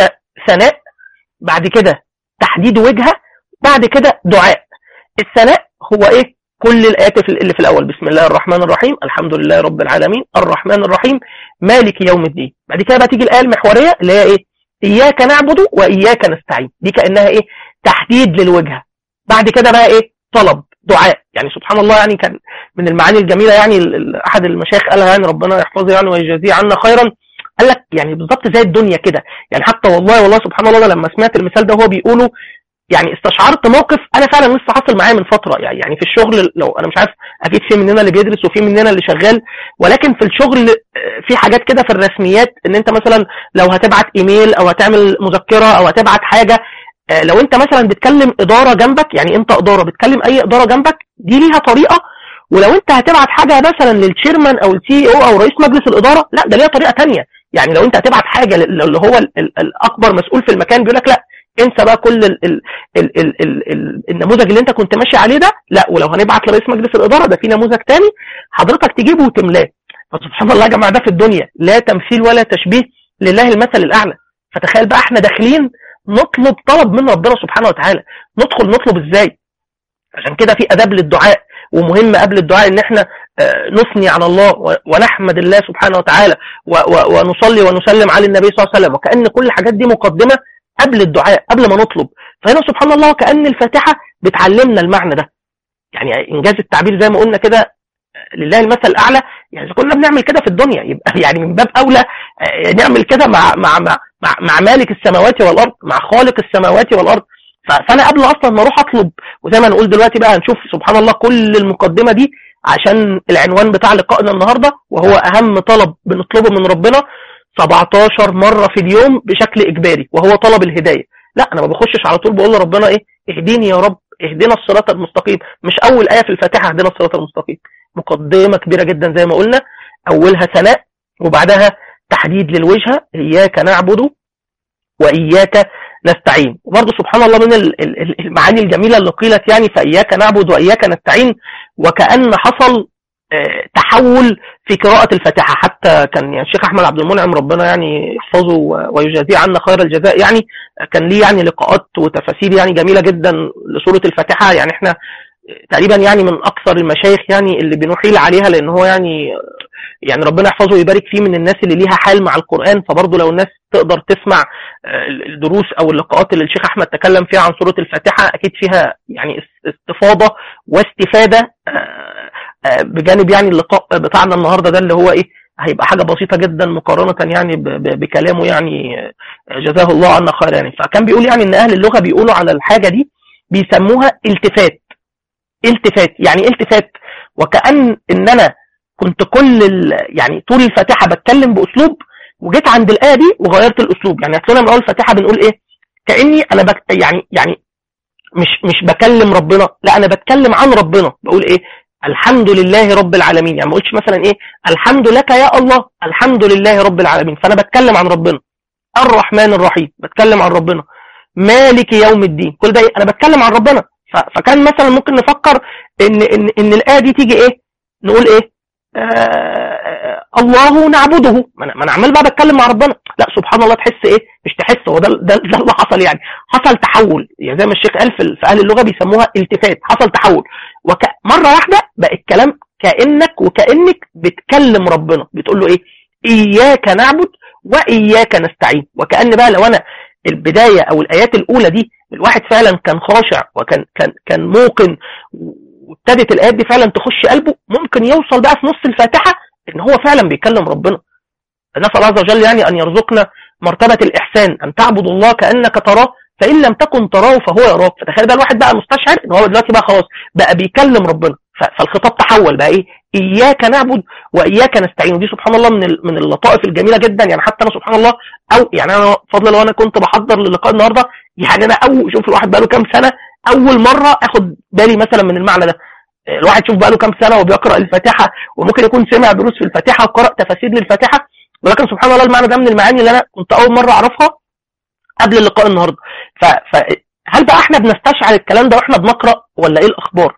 [SPEAKER 1] ثناء بعد كده تحديد وجهه بعد كده دعاء الثناء هو ايه كل الايات اللي في الاول بسم الله الرحمن الرحيم الحمد لله رب العالمين الرحمن الرحيم مالك يوم الدين بعد كده بقى تيجي الايه المحوريه اللي هي ايه اياك نعبد واياك نستعين دي كانها ايه تحديد للوجهه بعد كده بقى ايه طلب دعاء يعني سبحان الله يعني كان من المعاني الجميله يعني احد المشايخ قالها يعني ربنا يحفظه يعني ويجازيه عنا خيرا قال لك يعني بالظبط زي الدنيا كده يعني حتى والله والله سبحان الله لما سمعت المثال ده وهو بيقوله يعني استشعرت موقف انا فعلا لسه حاصل معايا من فتره يعني يعني في الشغل لو انا مش عارف اكيد في مننا اللي بيدرس وفي مننا اللي شغال ولكن في الشغل في حاجات كده في الرسميات ان انت مثلا لو هتبعت ايميل او هتعمل مذكره او هتبعت حاجه لو انت مثلا بتكلم اداره جنبك يعني انت اداره بتكلم اي اداره جنبك دي ليها طريقه ولو انت هتبعت حاجه مثلا للتشيرمان او السي او او رئيس مجلس الاداره لا ده ليها طريقه ثانيه يعني لو انت هتبعت حاجه اللي هو الاكبر مسؤول في المكان بيقول لك لا انسى بقى كل ال ال ال ال ال ال النموذج اللي انت كنت ماشي عليه ده لا ولو هنبعت لرئيس مجلس الاداره ده في نموذج تاني حضرتك تجيبه وتملاه فسبحان الله يا جماعه ده في الدنيا لا تمثيل ولا تشبيه لله المثل الاعلى فتخيل بقى احنا داخلين نطلب طلب من ربنا سبحانه وتعالى ندخل نطلب ازاي عشان كده في اداب للدعاء ومهم قبل الدعاء ان احنا نثني على الله ونحمد الله سبحانه وتعالى ونصلي ونسلم على النبي صلى الله عليه وسلم وكأن كل الحاجات دي مقدمة قبل الدعاء قبل ما نطلب فهنا سبحان الله كأن الفاتحة بتعلمنا المعنى ده يعني إنجاز التعبير زي ما قلنا كده لله المثل الأعلى يعني إذا كنا بنعمل كده في الدنيا يبقى يعني من باب أولى نعمل كده مع مع مع مع, مع مالك السماوات والأرض مع خالق السماوات والأرض فأنا قبل أصلا ما أروح أطلب وزي ما نقول دلوقتي بقى هنشوف سبحان الله كل المقدمة دي عشان العنوان بتاع لقائنا النهاردة وهو أهم طلب بنطلبه من ربنا 17 مرة في اليوم بشكل إجباري وهو طلب الهداية لا أنا ما بخشش على طول بقول لربنا إيه اهديني يا رب اهدنا الصراط المستقيم مش أول آية في الفاتحة اهدنا الصراط المستقيم مقدمة كبيرة جدا زي ما قلنا أولها ثناء وبعدها تحديد للوجهة إياك نعبد وإياك نستعين وبرضه سبحان الله من المعاني الجميلة اللي قيلت يعني فإياك نعبد وإياك نستعين وكأن حصل تحول في قراءة الفاتحة حتى كان يعني الشيخ أحمد عبد المنعم ربنا يعني يحفظه ويجازيه عنا خير الجزاء يعني كان ليه يعني لقاءات وتفاسير يعني جميلة جدا لسورة الفاتحة يعني احنا تقريبا يعني من أكثر المشايخ يعني اللي بنحيل عليها لأن هو يعني يعني ربنا يحفظه ويبارك فيه من الناس اللي ليها حال مع القرآن فبرضه لو الناس تقدر تسمع الدروس أو اللقاءات اللي الشيخ أحمد تكلم فيها عن سورة الفاتحة أكيد فيها يعني استفاضة واستفادة بجانب يعني اللقاء بتاعنا النهاردة ده اللي هو إيه هيبقى حاجة بسيطة جدا مقارنة يعني بكلامه يعني جزاه الله عنا خير يعني فكان بيقول يعني إن أهل اللغة بيقولوا على الحاجة دي بيسموها التفات التفات يعني التفات وكأن إن أنا كنت كل يعني طول الفاتحة بتكلم بأسلوب وجيت عند الآية دي وغيرت الأسلوب يعني احنا من أول الفاتحة بنقول إيه كأني أنا بك يعني يعني مش مش بكلم ربنا لا أنا بتكلم عن ربنا بقول إيه الحمد لله رب العالمين يعني ما قلتش مثلا إيه الحمد لك يا الله الحمد لله رب العالمين فأنا بتكلم عن ربنا الرحمن الرحيم بتكلم عن ربنا مالك يوم الدين كل ده إيه؟ أنا بتكلم عن ربنا فكان مثلا ممكن نفكر إن إن إن الآية دي تيجي إيه نقول إيه آه الله نعبده ما انا, ما أنا عمال بقى بتكلم مع ربنا لا سبحان الله تحس ايه مش تحس هو ده ده, ده اللي حصل يعني حصل تحول يعني زي ما الشيخ قال في, في اهل اللغه بيسموها التفات حصل تحول وك مره واحده بقى الكلام كانك وكانك بتكلم ربنا بتقول له ايه اياك نعبد واياك نستعين وكان بقى لو انا البدايه او الايات الاولى دي الواحد فعلا كان خاشع وكان كان كان موقن وابتدت الايات دي فعلا تخش قلبه ممكن يوصل بقى في نص الفاتحه ان هو فعلا بيكلم ربنا نسال الله عز وجل يعني ان يرزقنا مرتبه الاحسان ان تعبد الله كانك تراه فان لم تكن تراه فهو يراك فتخيل بقى الواحد بقى مستشعر ان هو دلوقتي بقى خلاص بقى بيكلم ربنا فالخطاب تحول بقى ايه اياك نعبد واياك نستعين ودي سبحان الله من من اللطائف الجميله جدا يعني حتى انا سبحان الله او يعني انا فضل لو انا كنت بحضر للقاء النهارده يعني انا اول شوف الواحد بقى له كام سنه اول مره اخد بالي مثلا من المعنى ده الواحد شوف بقى له كام سنه وبيقرا الفاتحه وممكن يكون سمع دروس في الفاتحه وقرا تفاسير للفاتحه ولكن سبحان الله المعنى ده من المعاني اللي انا كنت اول مره اعرفها قبل اللقاء النهارده فهل بقى احنا بنستشعر الكلام ده واحنا بنقرا ولا ايه الاخبار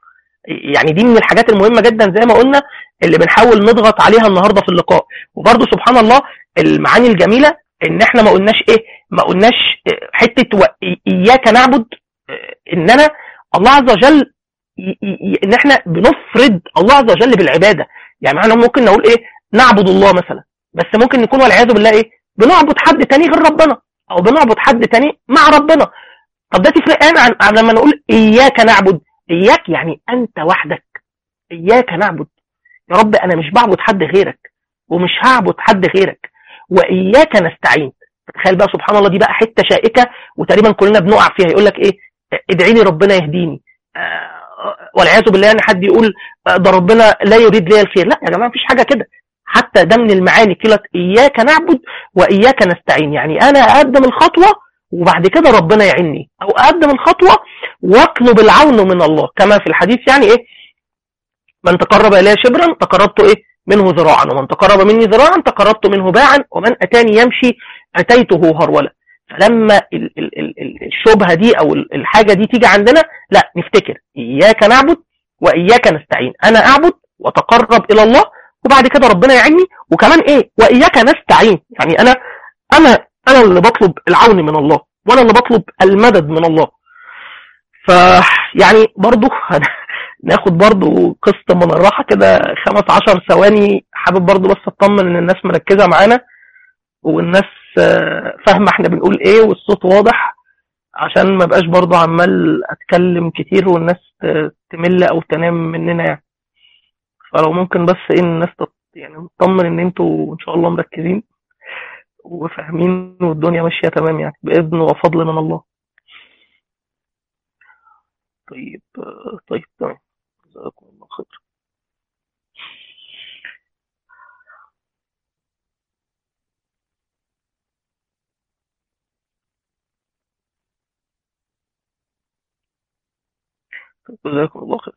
[SPEAKER 1] يعني دي من الحاجات المهمه جدا زي ما قلنا اللي بنحاول نضغط عليها النهارده في اللقاء وبرده سبحان الله المعاني الجميله ان احنا ما قلناش ايه ما قلناش حته و... اياك نعبد ان انا الله عز وجل ان احنا بنفرد الله عز وجل بالعباده يعني معنى ممكن نقول ايه نعبد الله مثلا بس ممكن نكون والعياذ بالله ايه بنعبد حد تاني غير ربنا او بنعبد حد تاني مع ربنا طب ده تفرق ايه عن, عن لما نقول اياك نعبد اياك يعني انت وحدك اياك نعبد يا رب انا مش بعبد حد غيرك ومش هعبد حد غيرك واياك نستعين تخيل بقى سبحان الله دي بقى حته شائكه وتقريبا كلنا بنقع فيها يقول لك ايه ادعي لي ربنا يهديني آه والعياذ بالله يعني حد يقول ده ربنا لا يريد لي الخير لا يا جماعه مفيش حاجه كده حتى ده من المعاني كلمه اياك نعبد واياك نستعين يعني انا اقدم الخطوه وبعد كده ربنا يعيني او اقدم الخطوه واطلب العون من الله كما في الحديث يعني ايه من تقرب الي شبرا تقربت ايه منه ذراعا ومن تقرب مني ذراعا تقربت منه باعا ومن اتاني يمشي اتيته هرولا فلما ال ال ال الشبهه دي او الحاجه دي تيجي عندنا لا نفتكر اياك نعبد واياك نستعين انا اعبد واتقرب الى الله وبعد كده ربنا يعيني وكمان ايه واياك نستعين يعني انا انا انا اللي بطلب العون من الله وانا اللي بطلب المدد من الله ف يعني برضو ناخد برضو قسط من الراحة كده خمس عشر ثواني حابب برضو بس اطمن ان الناس مركزة معانا والناس فاهمة احنا بنقول ايه والصوت واضح عشان ما بقاش برضو عمال اتكلم كتير والناس تمل او تنام مننا يعني فلو ممكن بس ايه الناس يعني نطمن ان انتوا ان شاء الله مركزين وفاهمين والدنيا ماشيه تمام يعني باذن وفضل من الله طيب طيب تمام جزاكم الله خير جزاكم الله خير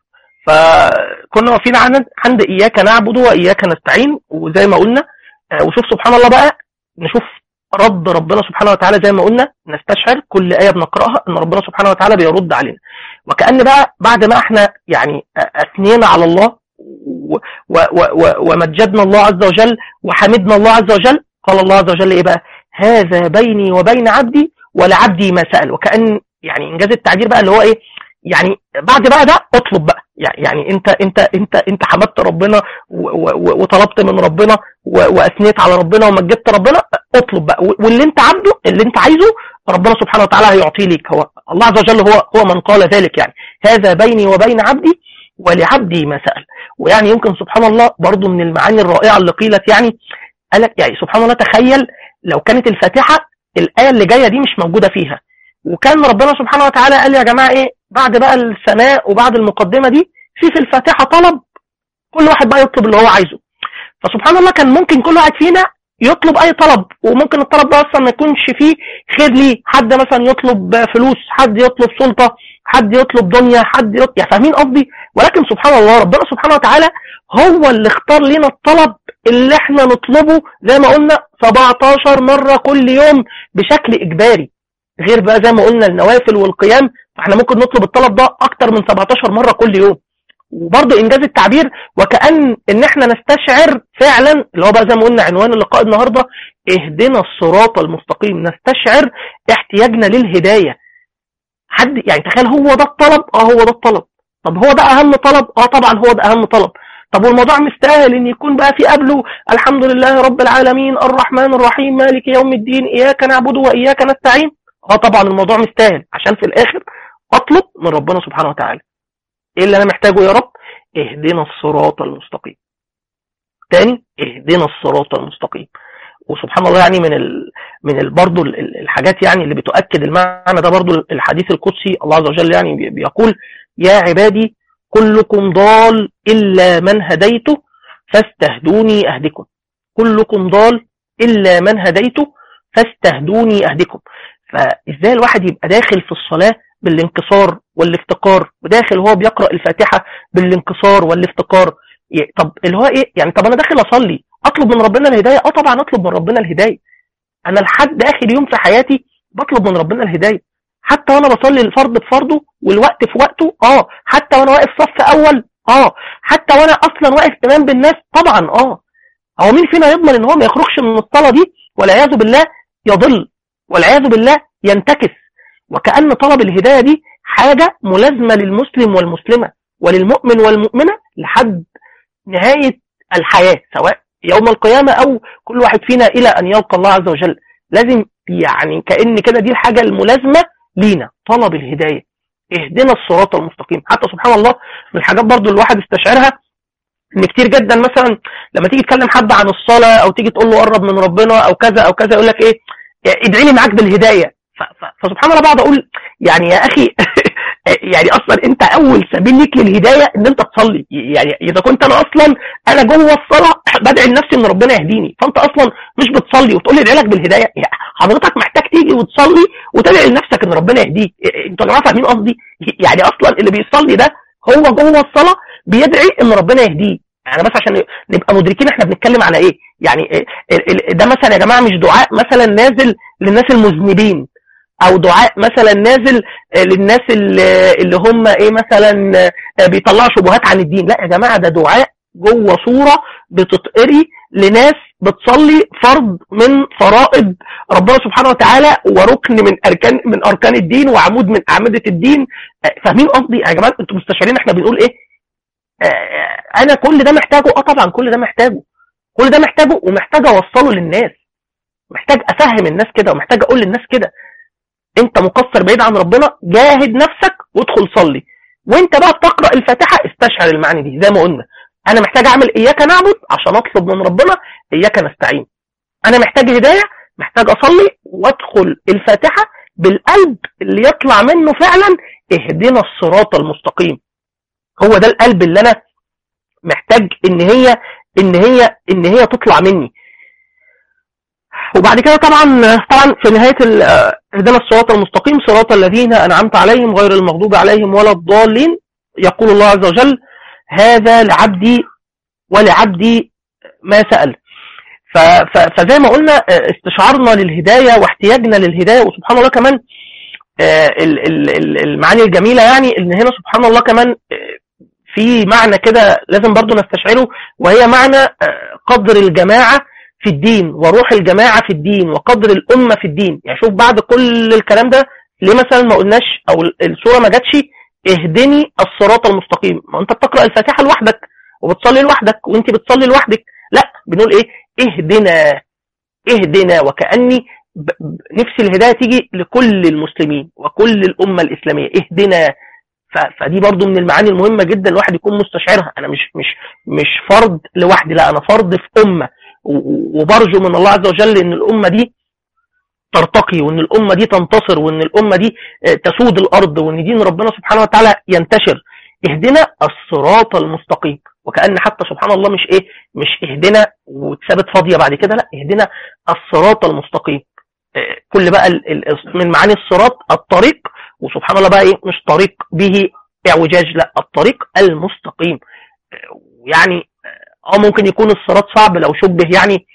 [SPEAKER 1] فكنا واقفين عند عند اياك نعبد واياك نستعين وزي ما قلنا وشوف سبحان الله بقى نشوف رد ربنا سبحانه وتعالى زي ما قلنا نستشعر كل آية بنقرأها ان ربنا سبحانه وتعالى بيرد علينا وكأن بقى بعد ما احنا يعني اثنينا على الله و و و ومجدنا الله عز وجل وحمدنا الله عز وجل قال الله عز وجل ايه بقى هذا بيني وبين عبدي ولعبدي ما سأل وكأن يعني انجاز التعبير بقى اللي هو ايه يعني بعد بقى ده اطلب بقى يعني انت انت انت انت حمدت ربنا وطلبت من ربنا واثنيت على ربنا ومجدت ربنا اطلب بقى واللي انت عبده اللي انت عايزه ربنا سبحانه وتعالى هيعطيه ليك هو الله عز وجل هو هو من قال ذلك يعني هذا بيني وبين عبدي ولعبدي ما سأل ويعني يمكن سبحان الله برضو من المعاني الرائعة اللي قيلت يعني قالك يعني سبحان الله تخيل لو كانت الفاتحة الآية اللي جاية دي مش موجودة فيها وكان ربنا سبحانه وتعالى قال يا جماعة ايه بعد بقى الثناء وبعد المقدمة دي في في الفاتحة طلب كل واحد بقى يطلب اللي هو عايزه فسبحان الله كان ممكن كل واحد فينا يطلب اي طلب وممكن الطلب ده اصلا ما يكونش فيه خير ليه حد مثلا يطلب فلوس حد يطلب سلطة حد يطلب دنيا حد يطلب يعني فاهمين قصدي ولكن سبحان الله ربنا سبحانه وتعالى هو اللي اختار لنا الطلب اللي احنا نطلبه زي ما قلنا 17 مرة كل يوم بشكل اجباري غير بقى زي ما قلنا النوافل والقيام فاحنا ممكن نطلب الطلب ده اكتر من 17 مرة كل يوم وبرضه انجاز التعبير وكأن ان احنا نستشعر فعلا اللي هو بقى زي ما قلنا عنوان اللقاء النهاردة اهدنا الصراط المستقيم نستشعر احتياجنا للهداية حد يعني تخيل هو ده الطلب اه هو ده الطلب طب هو ده اهم طلب اه طبعا هو ده اهم طلب طب والموضوع مستاهل ان يكون بقى في قبله الحمد لله رب العالمين الرحمن الرحيم مالك يوم الدين اياك نعبد واياك نستعين اه طبعا الموضوع مستاهل عشان في الاخر اطلب من ربنا سبحانه وتعالى ايه اللي انا محتاجه يا رب اهدنا الصراط المستقيم تاني اهدنا الصراط المستقيم وسبحان الله يعني من ال... من ال... برضه الحاجات يعني اللي بتؤكد المعنى ده برضه الحديث القدسي الله عز وجل يعني بيقول يا عبادي كلكم ضال إلا من هديته فاستهدوني أهدكم كلكم ضال إلا من هديته فاستهدوني أهدكم فإزاي الواحد يبقى داخل في الصلاة بالانكسار والافتقار وداخل هو بيقرأ الفاتحة بالانكسار والافتقار طب اللي هو ايه يعني طب انا داخل اصلي اطلب من ربنا الهداية اه طبعا اطلب من ربنا الهداية انا لحد اخر يوم في حياتي بطلب من ربنا الهداية حتى وانا بصلي الفرض بفرضه والوقت في وقته اه حتى وانا واقف صف اول اه حتى وانا اصلا واقف امام بالناس طبعا اه هو مين فينا يضمن ان هو ما يخرجش من الصلاه دي والعياذ بالله يضل والعياذ بالله ينتكس وكأن طلب الهداية دي حاجة ملازمة للمسلم والمسلمة وللمؤمن والمؤمنة لحد نهاية الحياة سواء يوم القيامة أو كل واحد فينا إلى أن يلقى الله عز وجل لازم يعني كأن كده دي الحاجة الملازمة لينا طلب الهداية اهدنا الصراط المستقيم حتى سبحان الله من الحاجات برضو الواحد استشعرها ان كتير جدا مثلا لما تيجي تكلم حد عن الصلاة او تيجي تقول له قرب من ربنا او كذا او كذا يقول لك ايه ادعي لي معاك بالهداية فسبحان الله بقعد اقول يعني يا اخي يعني اصلا انت اول سبيل ليك للهدايه ان انت تصلي يعني اذا كنت انا اصلا انا جوه الصلاه بدعي لنفسي ان ربنا يهديني فانت اصلا مش بتصلي وتقول لي ادعي لك بالهدايه يعني حضرتك محتاج تيجي وتصلي وتدعي لنفسك ان ربنا يهديك انتوا يا جماعه فاهمين قصدي يعني اصلا اللي بيصلي ده هو جوه الصلاه بيدعي ان ربنا يهديه يعني بس عشان نبقى مدركين احنا بنتكلم على ايه يعني ده مثلا يا جماعه مش دعاء مثلا نازل للناس المذنبين او دعاء مثلا نازل للناس اللي هم ايه مثلا بيطلعوا شبهات عن الدين لا يا جماعه ده دعاء جوه صوره بتتقري لناس بتصلي فرض من فرائض ربنا سبحانه وتعالى وركن من اركان من اركان الدين وعمود من اعمده الدين فاهمين قصدي يا جماعه انتوا مستشعرين احنا بنقول ايه انا كل ده محتاجه اه طبعا كل ده محتاجه كل ده محتاجه ومحتاج اوصله للناس محتاج افهم الناس كده ومحتاج اقول للناس كده انت مقصر بعيد عن ربنا جاهد نفسك وادخل صلي وانت بقى بتقرا الفاتحه استشعر المعاني دي زي ما قلنا انا محتاج اعمل اياك نعبد عشان اطلب من ربنا اياك نستعين انا محتاج هدايه محتاج اصلي وادخل الفاتحه بالقلب اللي يطلع منه فعلا اهدنا الصراط المستقيم هو ده القلب اللي انا محتاج ان هي ان هي ان هي تطلع مني وبعد كده طبعا طبعا في نهايه اهدنا الصراط المستقيم صراط الذين انعمت عليهم غير المغضوب عليهم ولا الضالين يقول الله عز وجل هذا لعبدي ولعبدي ما سأل فزي ما قلنا استشعارنا للهداية واحتياجنا للهداية وسبحان الله كمان المعاني الجميلة يعني ان هنا سبحان الله كمان في معنى كده لازم برضو نستشعره وهي معنى قدر الجماعة في الدين وروح الجماعة في الدين وقدر الأمة في الدين يعني شوف بعد كل الكلام ده ليه مثلا ما قلناش أو السورة ما جاتش اهدني الصراط المستقيم ما انت بتقرأ الفاتحة لوحدك وبتصلي لوحدك وانت بتصلي لوحدك لا بنقول ايه اهدنا اهدنا وكأني نفس الهداية تيجي لكل المسلمين وكل الأمة الإسلامية اهدنا فدي برضو من المعاني المهمة جدا الواحد يكون مستشعرها انا مش مش مش فرد لوحدي لا انا فرد في امة وبرجو من الله عز وجل ان الامة دي ترتقي وان الامة دي تنتصر وان الامة دي تسود الارض وان دين ربنا سبحانه وتعالى ينتشر اهدنا الصراط المستقيم وكأن حتى سبحان الله مش ايه مش اهدنا واتثبت فاضية بعد كده لا اهدنا الصراط المستقيم كل بقى من معاني الصراط الطريق وسبحان الله بقى ايه مش طريق به اعوجاج لا الطريق المستقيم يعني اه ممكن يكون الصراط صعب لو شبه يعني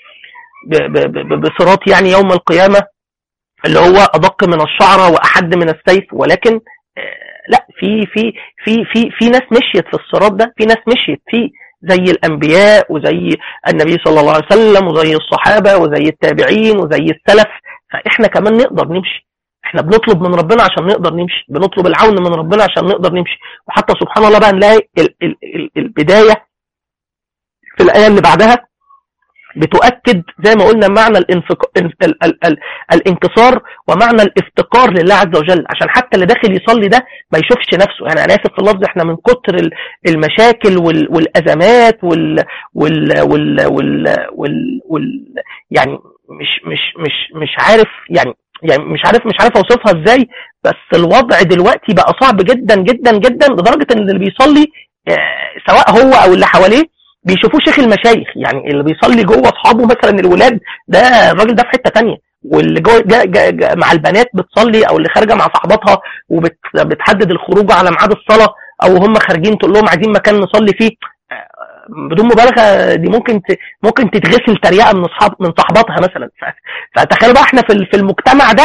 [SPEAKER 1] بصراط يعني يوم القيامة اللي هو ادق من الشعرة واحد من السيف ولكن لا في في في في في ناس مشيت في الصراط ده في ناس مشيت فيه زي الانبياء وزي النبي صلى الله عليه وسلم وزي الصحابة وزي التابعين وزي السلف فاحنا كمان نقدر نمشي احنا بنطلب من ربنا عشان نقدر نمشي بنطلب العون من ربنا عشان نقدر نمشي وحتى سبحان الله بقى نلاقي ال ال ال البداية في الآية اللي بعدها بتؤكد زي ما قلنا معنى الانفق... ال... ال... ال... ال... الانكسار ومعنى الافتقار لله عز وجل عشان حتى اللي داخل يصلي ده ما يشوفش نفسه يعني انا اسف في اللفظ احنا من كتر المشاكل وال... والازمات وال... وال... وال... وال... وال... وال... يعني مش مش مش مش عارف يعني يعني مش عارف مش عارف اوصفها ازاي بس الوضع دلوقتي بقى صعب جدا جدا جدا لدرجه ان اللي بيصلي سواء هو او اللي حواليه بيشوفوه شيخ المشايخ يعني اللي بيصلي جوه اصحابه مثلا الولاد ده الراجل ده في حته ثانيه واللي جوه جا جا جا مع البنات بتصلي او اللي خارجه مع صاحباتها وبتحدد الخروج على ميعاد الصلاه او هم خارجين تقول لهم عايزين مكان نصلي فيه بدون مبالغه دي ممكن ت... ممكن تتغسل تريقه من اصحاب من صحباتها مثلا فتخيلوا بقى احنا في في المجتمع ده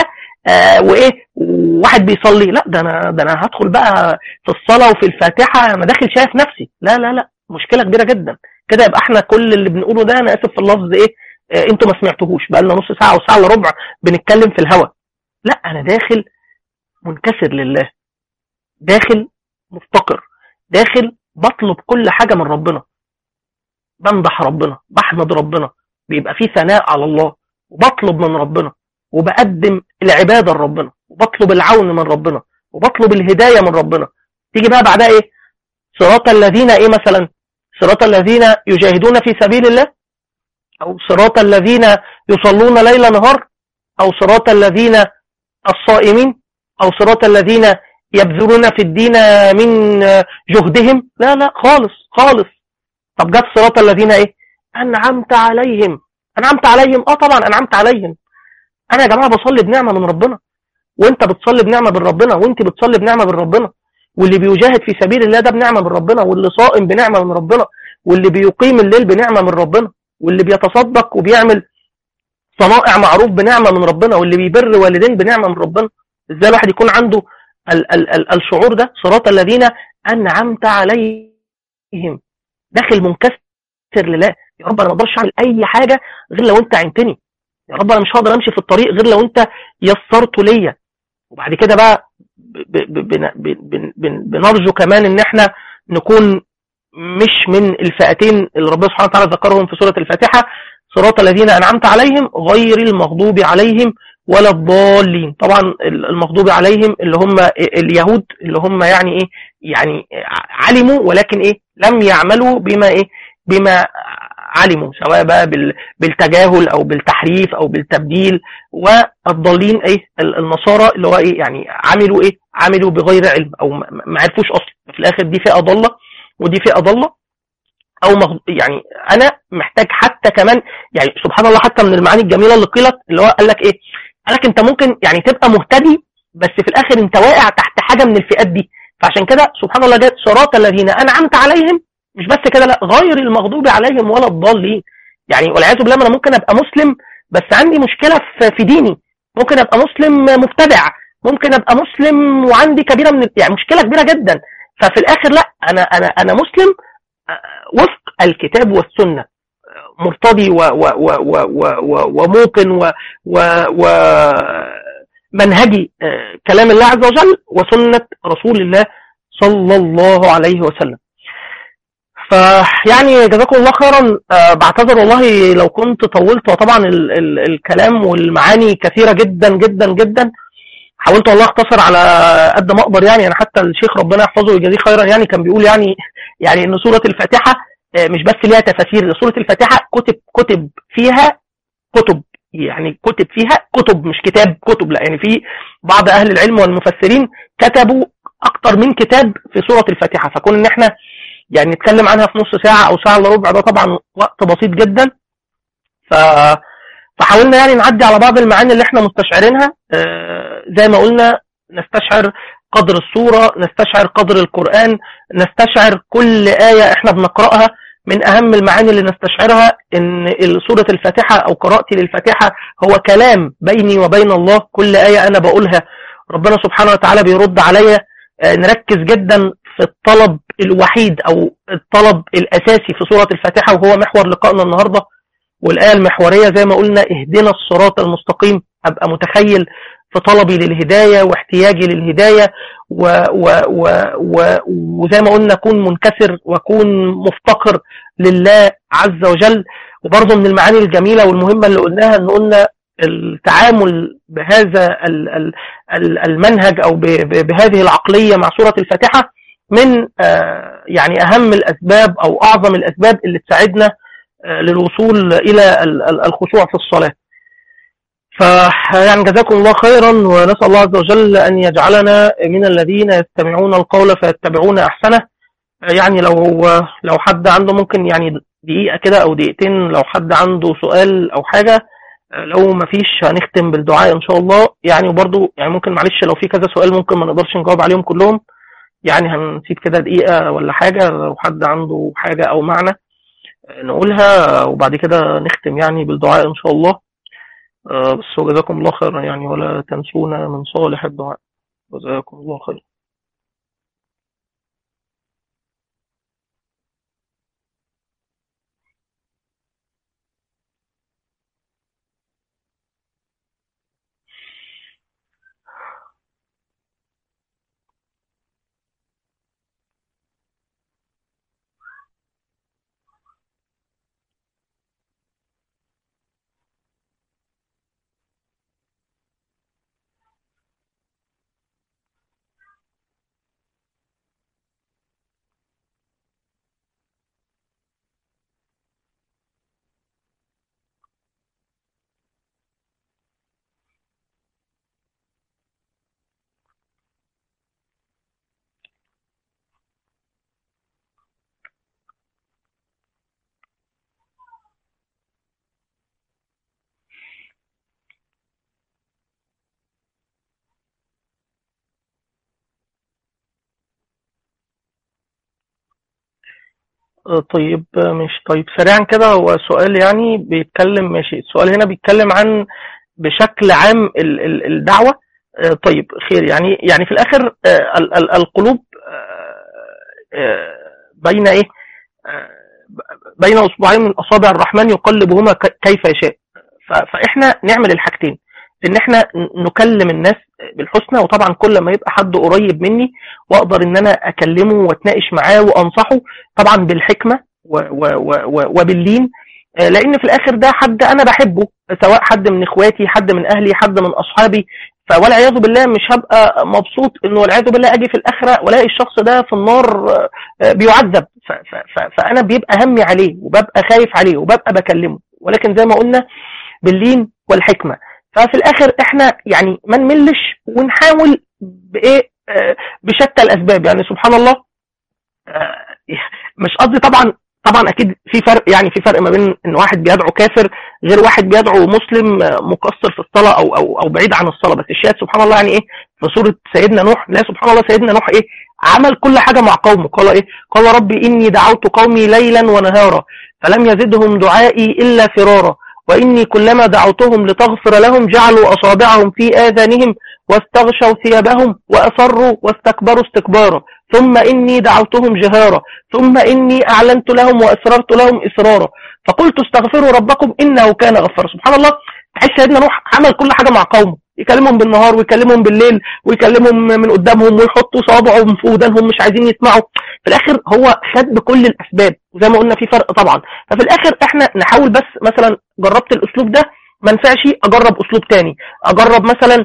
[SPEAKER 1] آه وايه واحد بيصلي لا ده انا ده انا هدخل بقى في الصلاه وفي الفاتحه انا داخل شايف نفسي لا لا لا مشكله كبيره جدا كده يبقى احنا كل اللي بنقوله ده انا اسف في اللفظ ايه آه انتوا ما سمعتوهوش بقى لنا نص ساعه وساعه الا ربع بنتكلم في الهوا لا انا داخل منكسر لله داخل مفتقر داخل بطلب كل حاجه من ربنا بمدح ربنا بحمد ربنا بيبقى في ثناء على الله وبطلب من ربنا وبقدم العباده لربنا وبطلب العون من ربنا وبطلب الهدايه من ربنا تيجي بقى بعدها ايه صراط الذين ايه مثلا صراط الذين يجاهدون في سبيل الله او صراط الذين يصلون ليل نهار او صراط الذين الصائمين او صراط الذين يبذلون في الدين من جهدهم لا لا خالص خالص طب جت صراط الذين ايه انعمت عليهم انعمت عليهم اه طبعا انعمت عليهم انا يا جماعه بصلي بنعمه من ربنا وانت بتصلي بنعمه من ربنا وانت بتصلي بنعمه من ربنا واللي بيجاهد في سبيل الله ده بنعمه من ربنا واللي صائم بنعمه من ربنا واللي بيقيم الليل بنعمه من ربنا واللي بيتصدق وبيعمل صنائع معروف بنعمه من ربنا واللي بيبر والدين بنعمه من ربنا ازاي الواحد يكون عنده ال ال ال الشعور ده صراط الذين انعمت عليهم داخل منكسر لله يا رب انا ما اقدرش اعمل اي حاجه غير لو انت عينتني يا رب انا مش هقدر امشي في الطريق غير لو انت يسرته ليا وبعد كده بقى بنرجو كمان ان احنا نكون مش من الفئتين اللي ربنا سبحانه وتعالى ذكرهم في سوره الفاتحه صراط الذين انعمت عليهم غير المغضوب عليهم ولا الضالين طبعا المغضوب عليهم اللي هم اليهود اللي هم يعني ايه يعني علموا ولكن ايه لم يعملوا بما ايه بما علموا سواء بقى بالتجاهل او بالتحريف او بالتبديل والضالين ايه النصارى اللي هو ايه يعني عملوا ايه عملوا بغير علم او ما عرفوش اصلا في الاخر دي فئه ضاله ودي فئه ضاله او مغ... يعني انا محتاج حتى كمان يعني سبحان الله حتى من المعاني الجميله اللي قيلت اللي هو قال لك ايه قال لك انت ممكن يعني تبقى مهتدي بس في الاخر انت واقع تحت حاجه من الفئات دي فعشان كده سبحان الله جاء صراط الذين انعمت عليهم مش بس كده لا غير المغضوب عليهم ولا الضالين يعني والعياذ بالله انا ممكن ابقى مسلم بس عندي مشكله في ديني ممكن ابقى مسلم مبتدع ممكن ابقى مسلم وعندي كبيره من يعني مشكله كبيره جدا ففي الاخر لا انا انا انا مسلم وفق الكتاب والسنه مرتضي و و و و و و وموقن و و و منهجي كلام الله عز وجل وسنه رسول الله صلى الله عليه وسلم فيعني جزاكم الله خيرا أه بعتذر والله لو كنت طولت وطبعا ال ال الكلام والمعاني كثيره جدا جدا جدا حاولت والله اختصر على قد ما اقدر يعني انا حتى الشيخ ربنا يحفظه ويجازيه خيرا يعني كان بيقول يعني يعني ان سوره الفاتحه مش بس ليها تفاسير سوره الفاتحه كتب كتب فيها كتب يعني كتب فيها كتب مش كتاب كتب لا يعني في بعض اهل العلم والمفسرين كتبوا اكتر من كتاب في سوره الفاتحه فكون ان احنا يعني نتكلم عنها في نص ساعة أو ساعة إلا ربع ده طبعا وقت بسيط جدا ف... فحاولنا يعني نعدي على بعض المعاني اللي احنا مستشعرينها آه زي ما قلنا نستشعر قدر السورة نستشعر قدر القرآن نستشعر كل آية احنا بنقرأها من أهم المعاني اللي نستشعرها إن سورة الفاتحة أو قراءتي للفاتحة هو كلام بيني وبين الله كل آية أنا بقولها ربنا سبحانه وتعالى بيرد عليا آه نركز جدا في الطلب الوحيد او الطلب الاساسي في سوره الفاتحه وهو محور لقائنا النهارده والايه المحوريه زي ما قلنا اهدنا الصراط المستقيم ابقى متخيل في طلبي للهدايه واحتياجي للهدايه و و و و وزي ما قلنا اكون منكسر واكون مفتقر لله عز وجل وبرضه من المعاني الجميله والمهمه اللي قلناها ان قلنا التعامل بهذا المنهج او بهذه العقليه مع سوره الفاتحه من يعني اهم الاسباب او اعظم الاسباب اللي تساعدنا للوصول الى الخشوع في الصلاه. فيعني جزاكم الله خيرا ونسال الله عز وجل ان يجعلنا من الذين يستمعون القول فيتبعون احسنه. يعني لو لو حد عنده ممكن يعني دقيقه كده او دقيقتين لو حد عنده سؤال او حاجه لو ما فيش هنختم بالدعاء ان شاء الله يعني وبرضه يعني ممكن معلش لو في كذا سؤال ممكن ما نقدرش نجاوب عليهم كلهم. يعني هنسيب كده دقيقة ولا حاجة لو حد عنده حاجة أو معنى نقولها وبعد كده نختم يعني بالدعاء إن شاء الله آه، بس وجزاكم الله خيرا يعني ولا تنسونا من صالح الدعاء جزاكم الله خيرا آه، طيب آه، مش طيب سريعا كده هو سؤال يعني بيتكلم ماشي السؤال هنا بيتكلم عن بشكل عام ال- ال- الدعوة آه، طيب خير يعني يعني في الآخر آه، ال- ال- القلوب آه، آه، بين إيه آه، بين أصبعين من أصابع الرحمن يقلبهما ك- كيف يشاء ف- فإحنا نعمل الحاجتين إن إحنا ن- نكلم الناس بالحسنى وطبعا كل ما يبقى حد قريب مني وأقدر إن أنا أكلمه وأتناقش معاه وأنصحه طبعا بالحكمة و و و و وباللين آه، لان في الاخر ده حد انا بحبه سواء حد من اخواتي حد من اهلي حد من اصحابي فوالعياذ بالله مش هبقى مبسوط انه والعياذ بالله اجي في الاخره والاقي الشخص ده في النار آه، آه، بيعذب ف- ف- ف- فانا بيبقى همي عليه وببقى خايف عليه وببقى بكلمه ولكن زي ما قلنا باللين والحكمه ففي الاخر احنا يعني ما نملش ونحاول بايه آه، بشتى الاسباب يعني سبحان الله آه، مش قصدي طبعا طبعا اكيد في فرق يعني في فرق ما بين ان واحد بيدعو كافر غير واحد بيدعو مسلم آه، مقصر في الصلاه او او او بعيد عن الصلاه بس الشاهد سبحان الله يعني ايه في سوره سيدنا نوح لا سبحان الله سيدنا نوح ايه عمل كل حاجه مع قومه قال ايه قال ربي اني دعوت قومي ليلا ونهارا فلم يزدهم دعائي الا فرارا واني كلما دعوتهم لتغفر لهم جعلوا اصابعهم في اذانهم واستغشوا ثيابهم واصروا واستكبروا استكبارا ثم اني دعوتهم جهارا ثم إني أعلنت لهم وأسررت لهم إسرارا فقلت استغفروا ربكم إنه كان غفارا سبحان الله تحس سيدنا نوح عمل كل حاجة مع قومه يكلمهم بالنهار ويكلمهم بالليل ويكلمهم من قدامهم ويحطوا صوابعهم في ودانهم مش عايزين يسمعوا في الاخر هو خد بكل الاسباب وزي ما قلنا في فرق طبعا ففي الاخر احنا نحاول بس مثلا جربت الاسلوب ده ما نفعش اجرب اسلوب تاني اجرب مثلا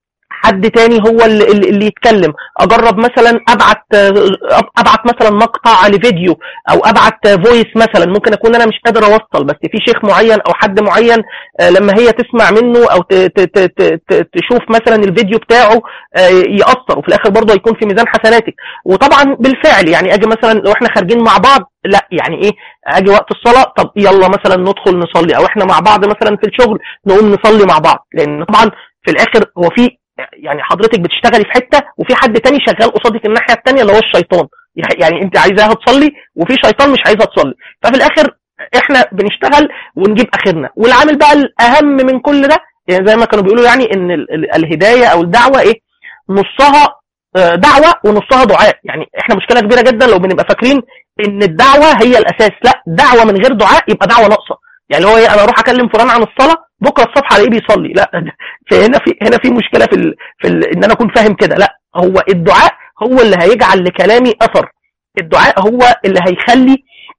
[SPEAKER 1] حد تاني هو اللي, اللي اللي يتكلم اجرب مثلا ابعت ابعت مثلا مقطع لفيديو او ابعت فويس مثلا ممكن اكون انا مش قادر اوصل بس في شيخ معين او حد معين آه، لما هي تسمع منه او ت- ت- ت- ت- ت- تشوف مثلا الفيديو بتاعه آه، يأثر وفي الاخر برضه يكون في ميزان حسناتك وطبعا بالفعل يعني اجي مثلا لو احنا خارجين مع بعض لا يعني ايه اجي وقت الصلاه طب يلا مثلا ندخل نصلي او احنا مع بعض مثلا في الشغل نقوم نصلي مع بعض لان طبعا في الاخر هو في يعني حضرتك بتشتغلي في حته وفي حد تاني شغال قصادك الناحيه التانيه اللي هو الشيطان يعني انت عايزاها تصلي وفي شيطان مش عايزها تصلي ففي الاخر احنا بنشتغل ونجيب اخرنا والعامل بقى الاهم من كل ده يعني زي ما كانوا بيقولوا يعني ان ال- ال- الهدايه او الدعوه ايه نصها آه، دعوه ونصها دعاء يعني احنا مشكله كبيره جدا لو بنبقى فاكرين ان الدعوه هي الاساس لا دعوه من غير دعاء يبقى دعوه ناقصه يعني هو ايه انا اروح اكلم فلان عن الصلاه بكره الصبح الاقيه بيصلي لا فهنا في هنا في مشكله في ال... في ال... ان انا اكون فاهم كده لا هو الدعاء هو اللي هيجعل لكلامي اثر الدعاء هو اللي هيخلي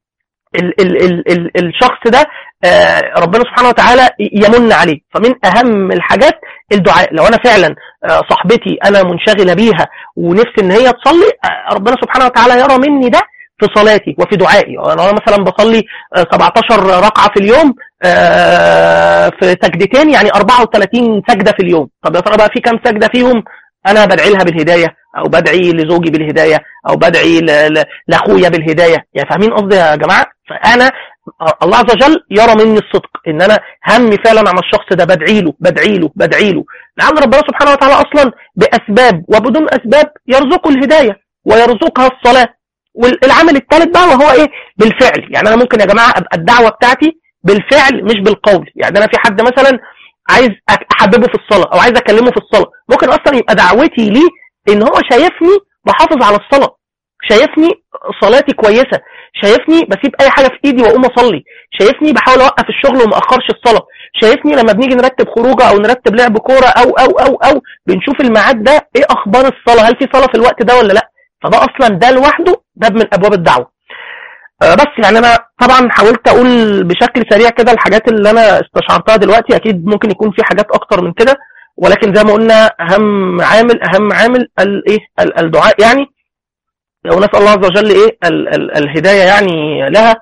[SPEAKER 1] ال ال ال ال الشخص ده آه، ربنا سبحانه وتعالى يمن عليه فمن اهم الحاجات الدعاء لو انا فعلا آه، صاحبتي انا منشغله بيها ونفسي ان هي تصلي آه، ربنا سبحانه وتعالى يرى مني ده في صلاتي وفي دعائي انا مثلا بصلي آه، 17 ركعه في اليوم آه، في سجدتين يعني 34 سجده في اليوم طب يا ترى بقى في كام سجده فيهم انا بدعي لها بالهدايه او بدعي لزوجي بالهدايه او بدعي ل- ل- لاخويا بالهدايه يعني فاهمين قصدي يا جماعه فانا الله عز وجل يرى مني الصدق ان انا همي فعلا عن الشخص ده بدعي له بدعي له بدعي له لعل ربنا سبحانه وتعالى اصلا باسباب وبدون اسباب يرزقه الهدايه ويرزقها الصلاه والعامل الثالث بقى وهو ايه بالفعل يعني انا ممكن يا جماعه ابقى الدعوه بتاعتي بالفعل مش بالقول يعني انا في حد مثلا عايز أك- احببه في الصلاه او عايز اكلمه في الصلاه ممكن اصلا يبقى دعوتي ليه ان هو شايفني بحافظ على الصلاه شايفني صلاتي كويسه شايفني بسيب اي حاجه في ايدي واقوم اصلي شايفني بحاول اوقف الشغل وما اخرش الصلاه شايفني لما بنيجي نرتب خروجه او نرتب لعب كوره او او او او بنشوف الميعاد ده ايه اخبار الصلاه هل في صلاه في الوقت ده ولا لا فده اصلا ده لوحده باب من ابواب الدعوه آه، بس يعني انا طبعا حاولت اقول بشكل سريع كده الحاجات اللي انا استشعرتها دلوقتي اكيد ممكن يكون في حاجات اكتر من كده ولكن زي ما قلنا اهم عامل اهم عامل الايه ال- الدعاء يعني ونسال الله عز وجل ايه ال ال الهدايه يعني لها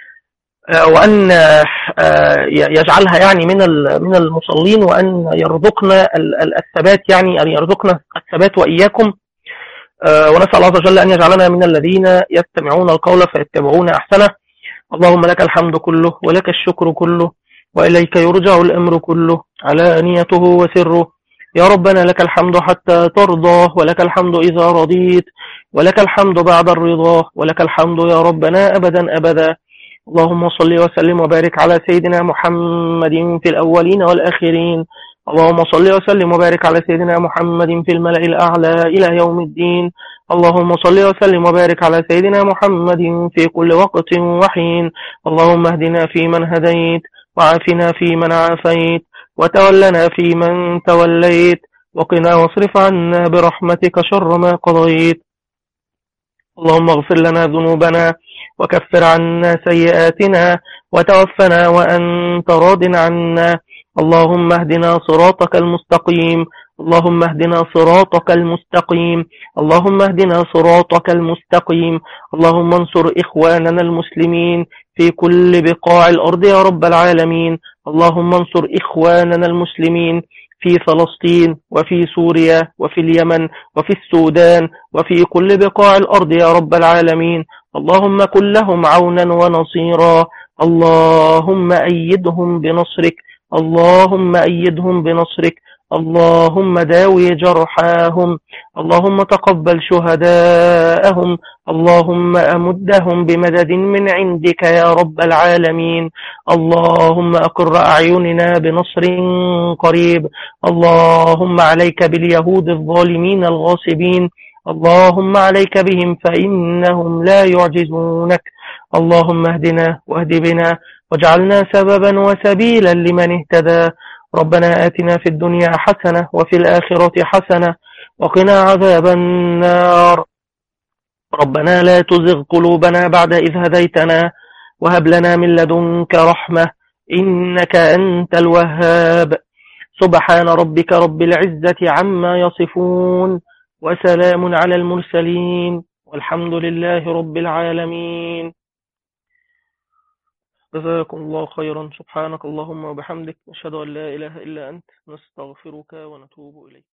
[SPEAKER 1] آه، وان آه، آه، يجعلها يعني من ال- من المصلين وان يرزقنا ال- ال- الثبات يعني ان يرزقنا الثبات واياكم آه، ونسال الله عز وجل ان يجعلنا من الذين يستمعون القول فيتبعون احسنه اللهم لك الحمد كله ولك الشكر كله واليك يرجع الامر كله علانيته وسره يا ربنا لك الحمد حتى ترضى ولك الحمد اذا رضيت ولك الحمد بعد الرضا ولك الحمد يا ربنا ابدا ابدا اللهم صل وسلم وبارك على سيدنا محمد في الأولين والآخرين اللهم صل وسلم وبارك على سيدنا محمد في الملأ الأعلى إلى يوم الدين اللهم صل وسلم وبارك على سيدنا محمد في كل وقت وحين اللهم اهدنا فيمن هديت وعافنا فيمن عافيت وتولنا فيمن توليت وقنا واصرف عنا برحمتك شر ما قضيت اللهم اغفر لنا ذنوبنا وكفر عنا سيئاتنا وتوفنا وأنت راض عنا اللهم اهدنا صراطك المستقيم اللهم اهدنا صراطك المستقيم اللهم اهدنا صراطك المستقيم اللهم انصر إخواننا المسلمين في كل بقاع الأرض يا رب العالمين اللهم انصر إخواننا المسلمين في فلسطين وفي سوريا وفي اليمن وفي السودان وفي كل بقاع الأرض يا رب العالمين اللهم كن لهم عونا ونصيرا اللهم أيدهم بنصرك اللهم أيدهم بنصرك اللهم داوي جرحاهم اللهم تقبل شهداءهم اللهم أمدهم بمدد من عندك يا رب العالمين اللهم أقر أعيننا بنصر قريب اللهم عليك باليهود الظالمين الغاصبين اللهم عليك بهم فإنهم لا يعجزونك اللهم اهدنا واهد بنا واجعلنا سببا وسبيلا لمن اهتدى ربنا آتنا في الدنيا حسنة وفي الآخرة حسنة وقنا عذاب النار ربنا لا تزغ قلوبنا بعد إذ هديتنا وهب لنا من لدنك رحمة إنك أنت الوهاب سبحان ربك رب العزة عما يصفون وسلام على المرسلين والحمد لله رب العالمين جزاكم الله خيرا سبحانك اللهم وبحمدك نشهد أن لا إله إلا أنت نستغفرك ونتوب إليك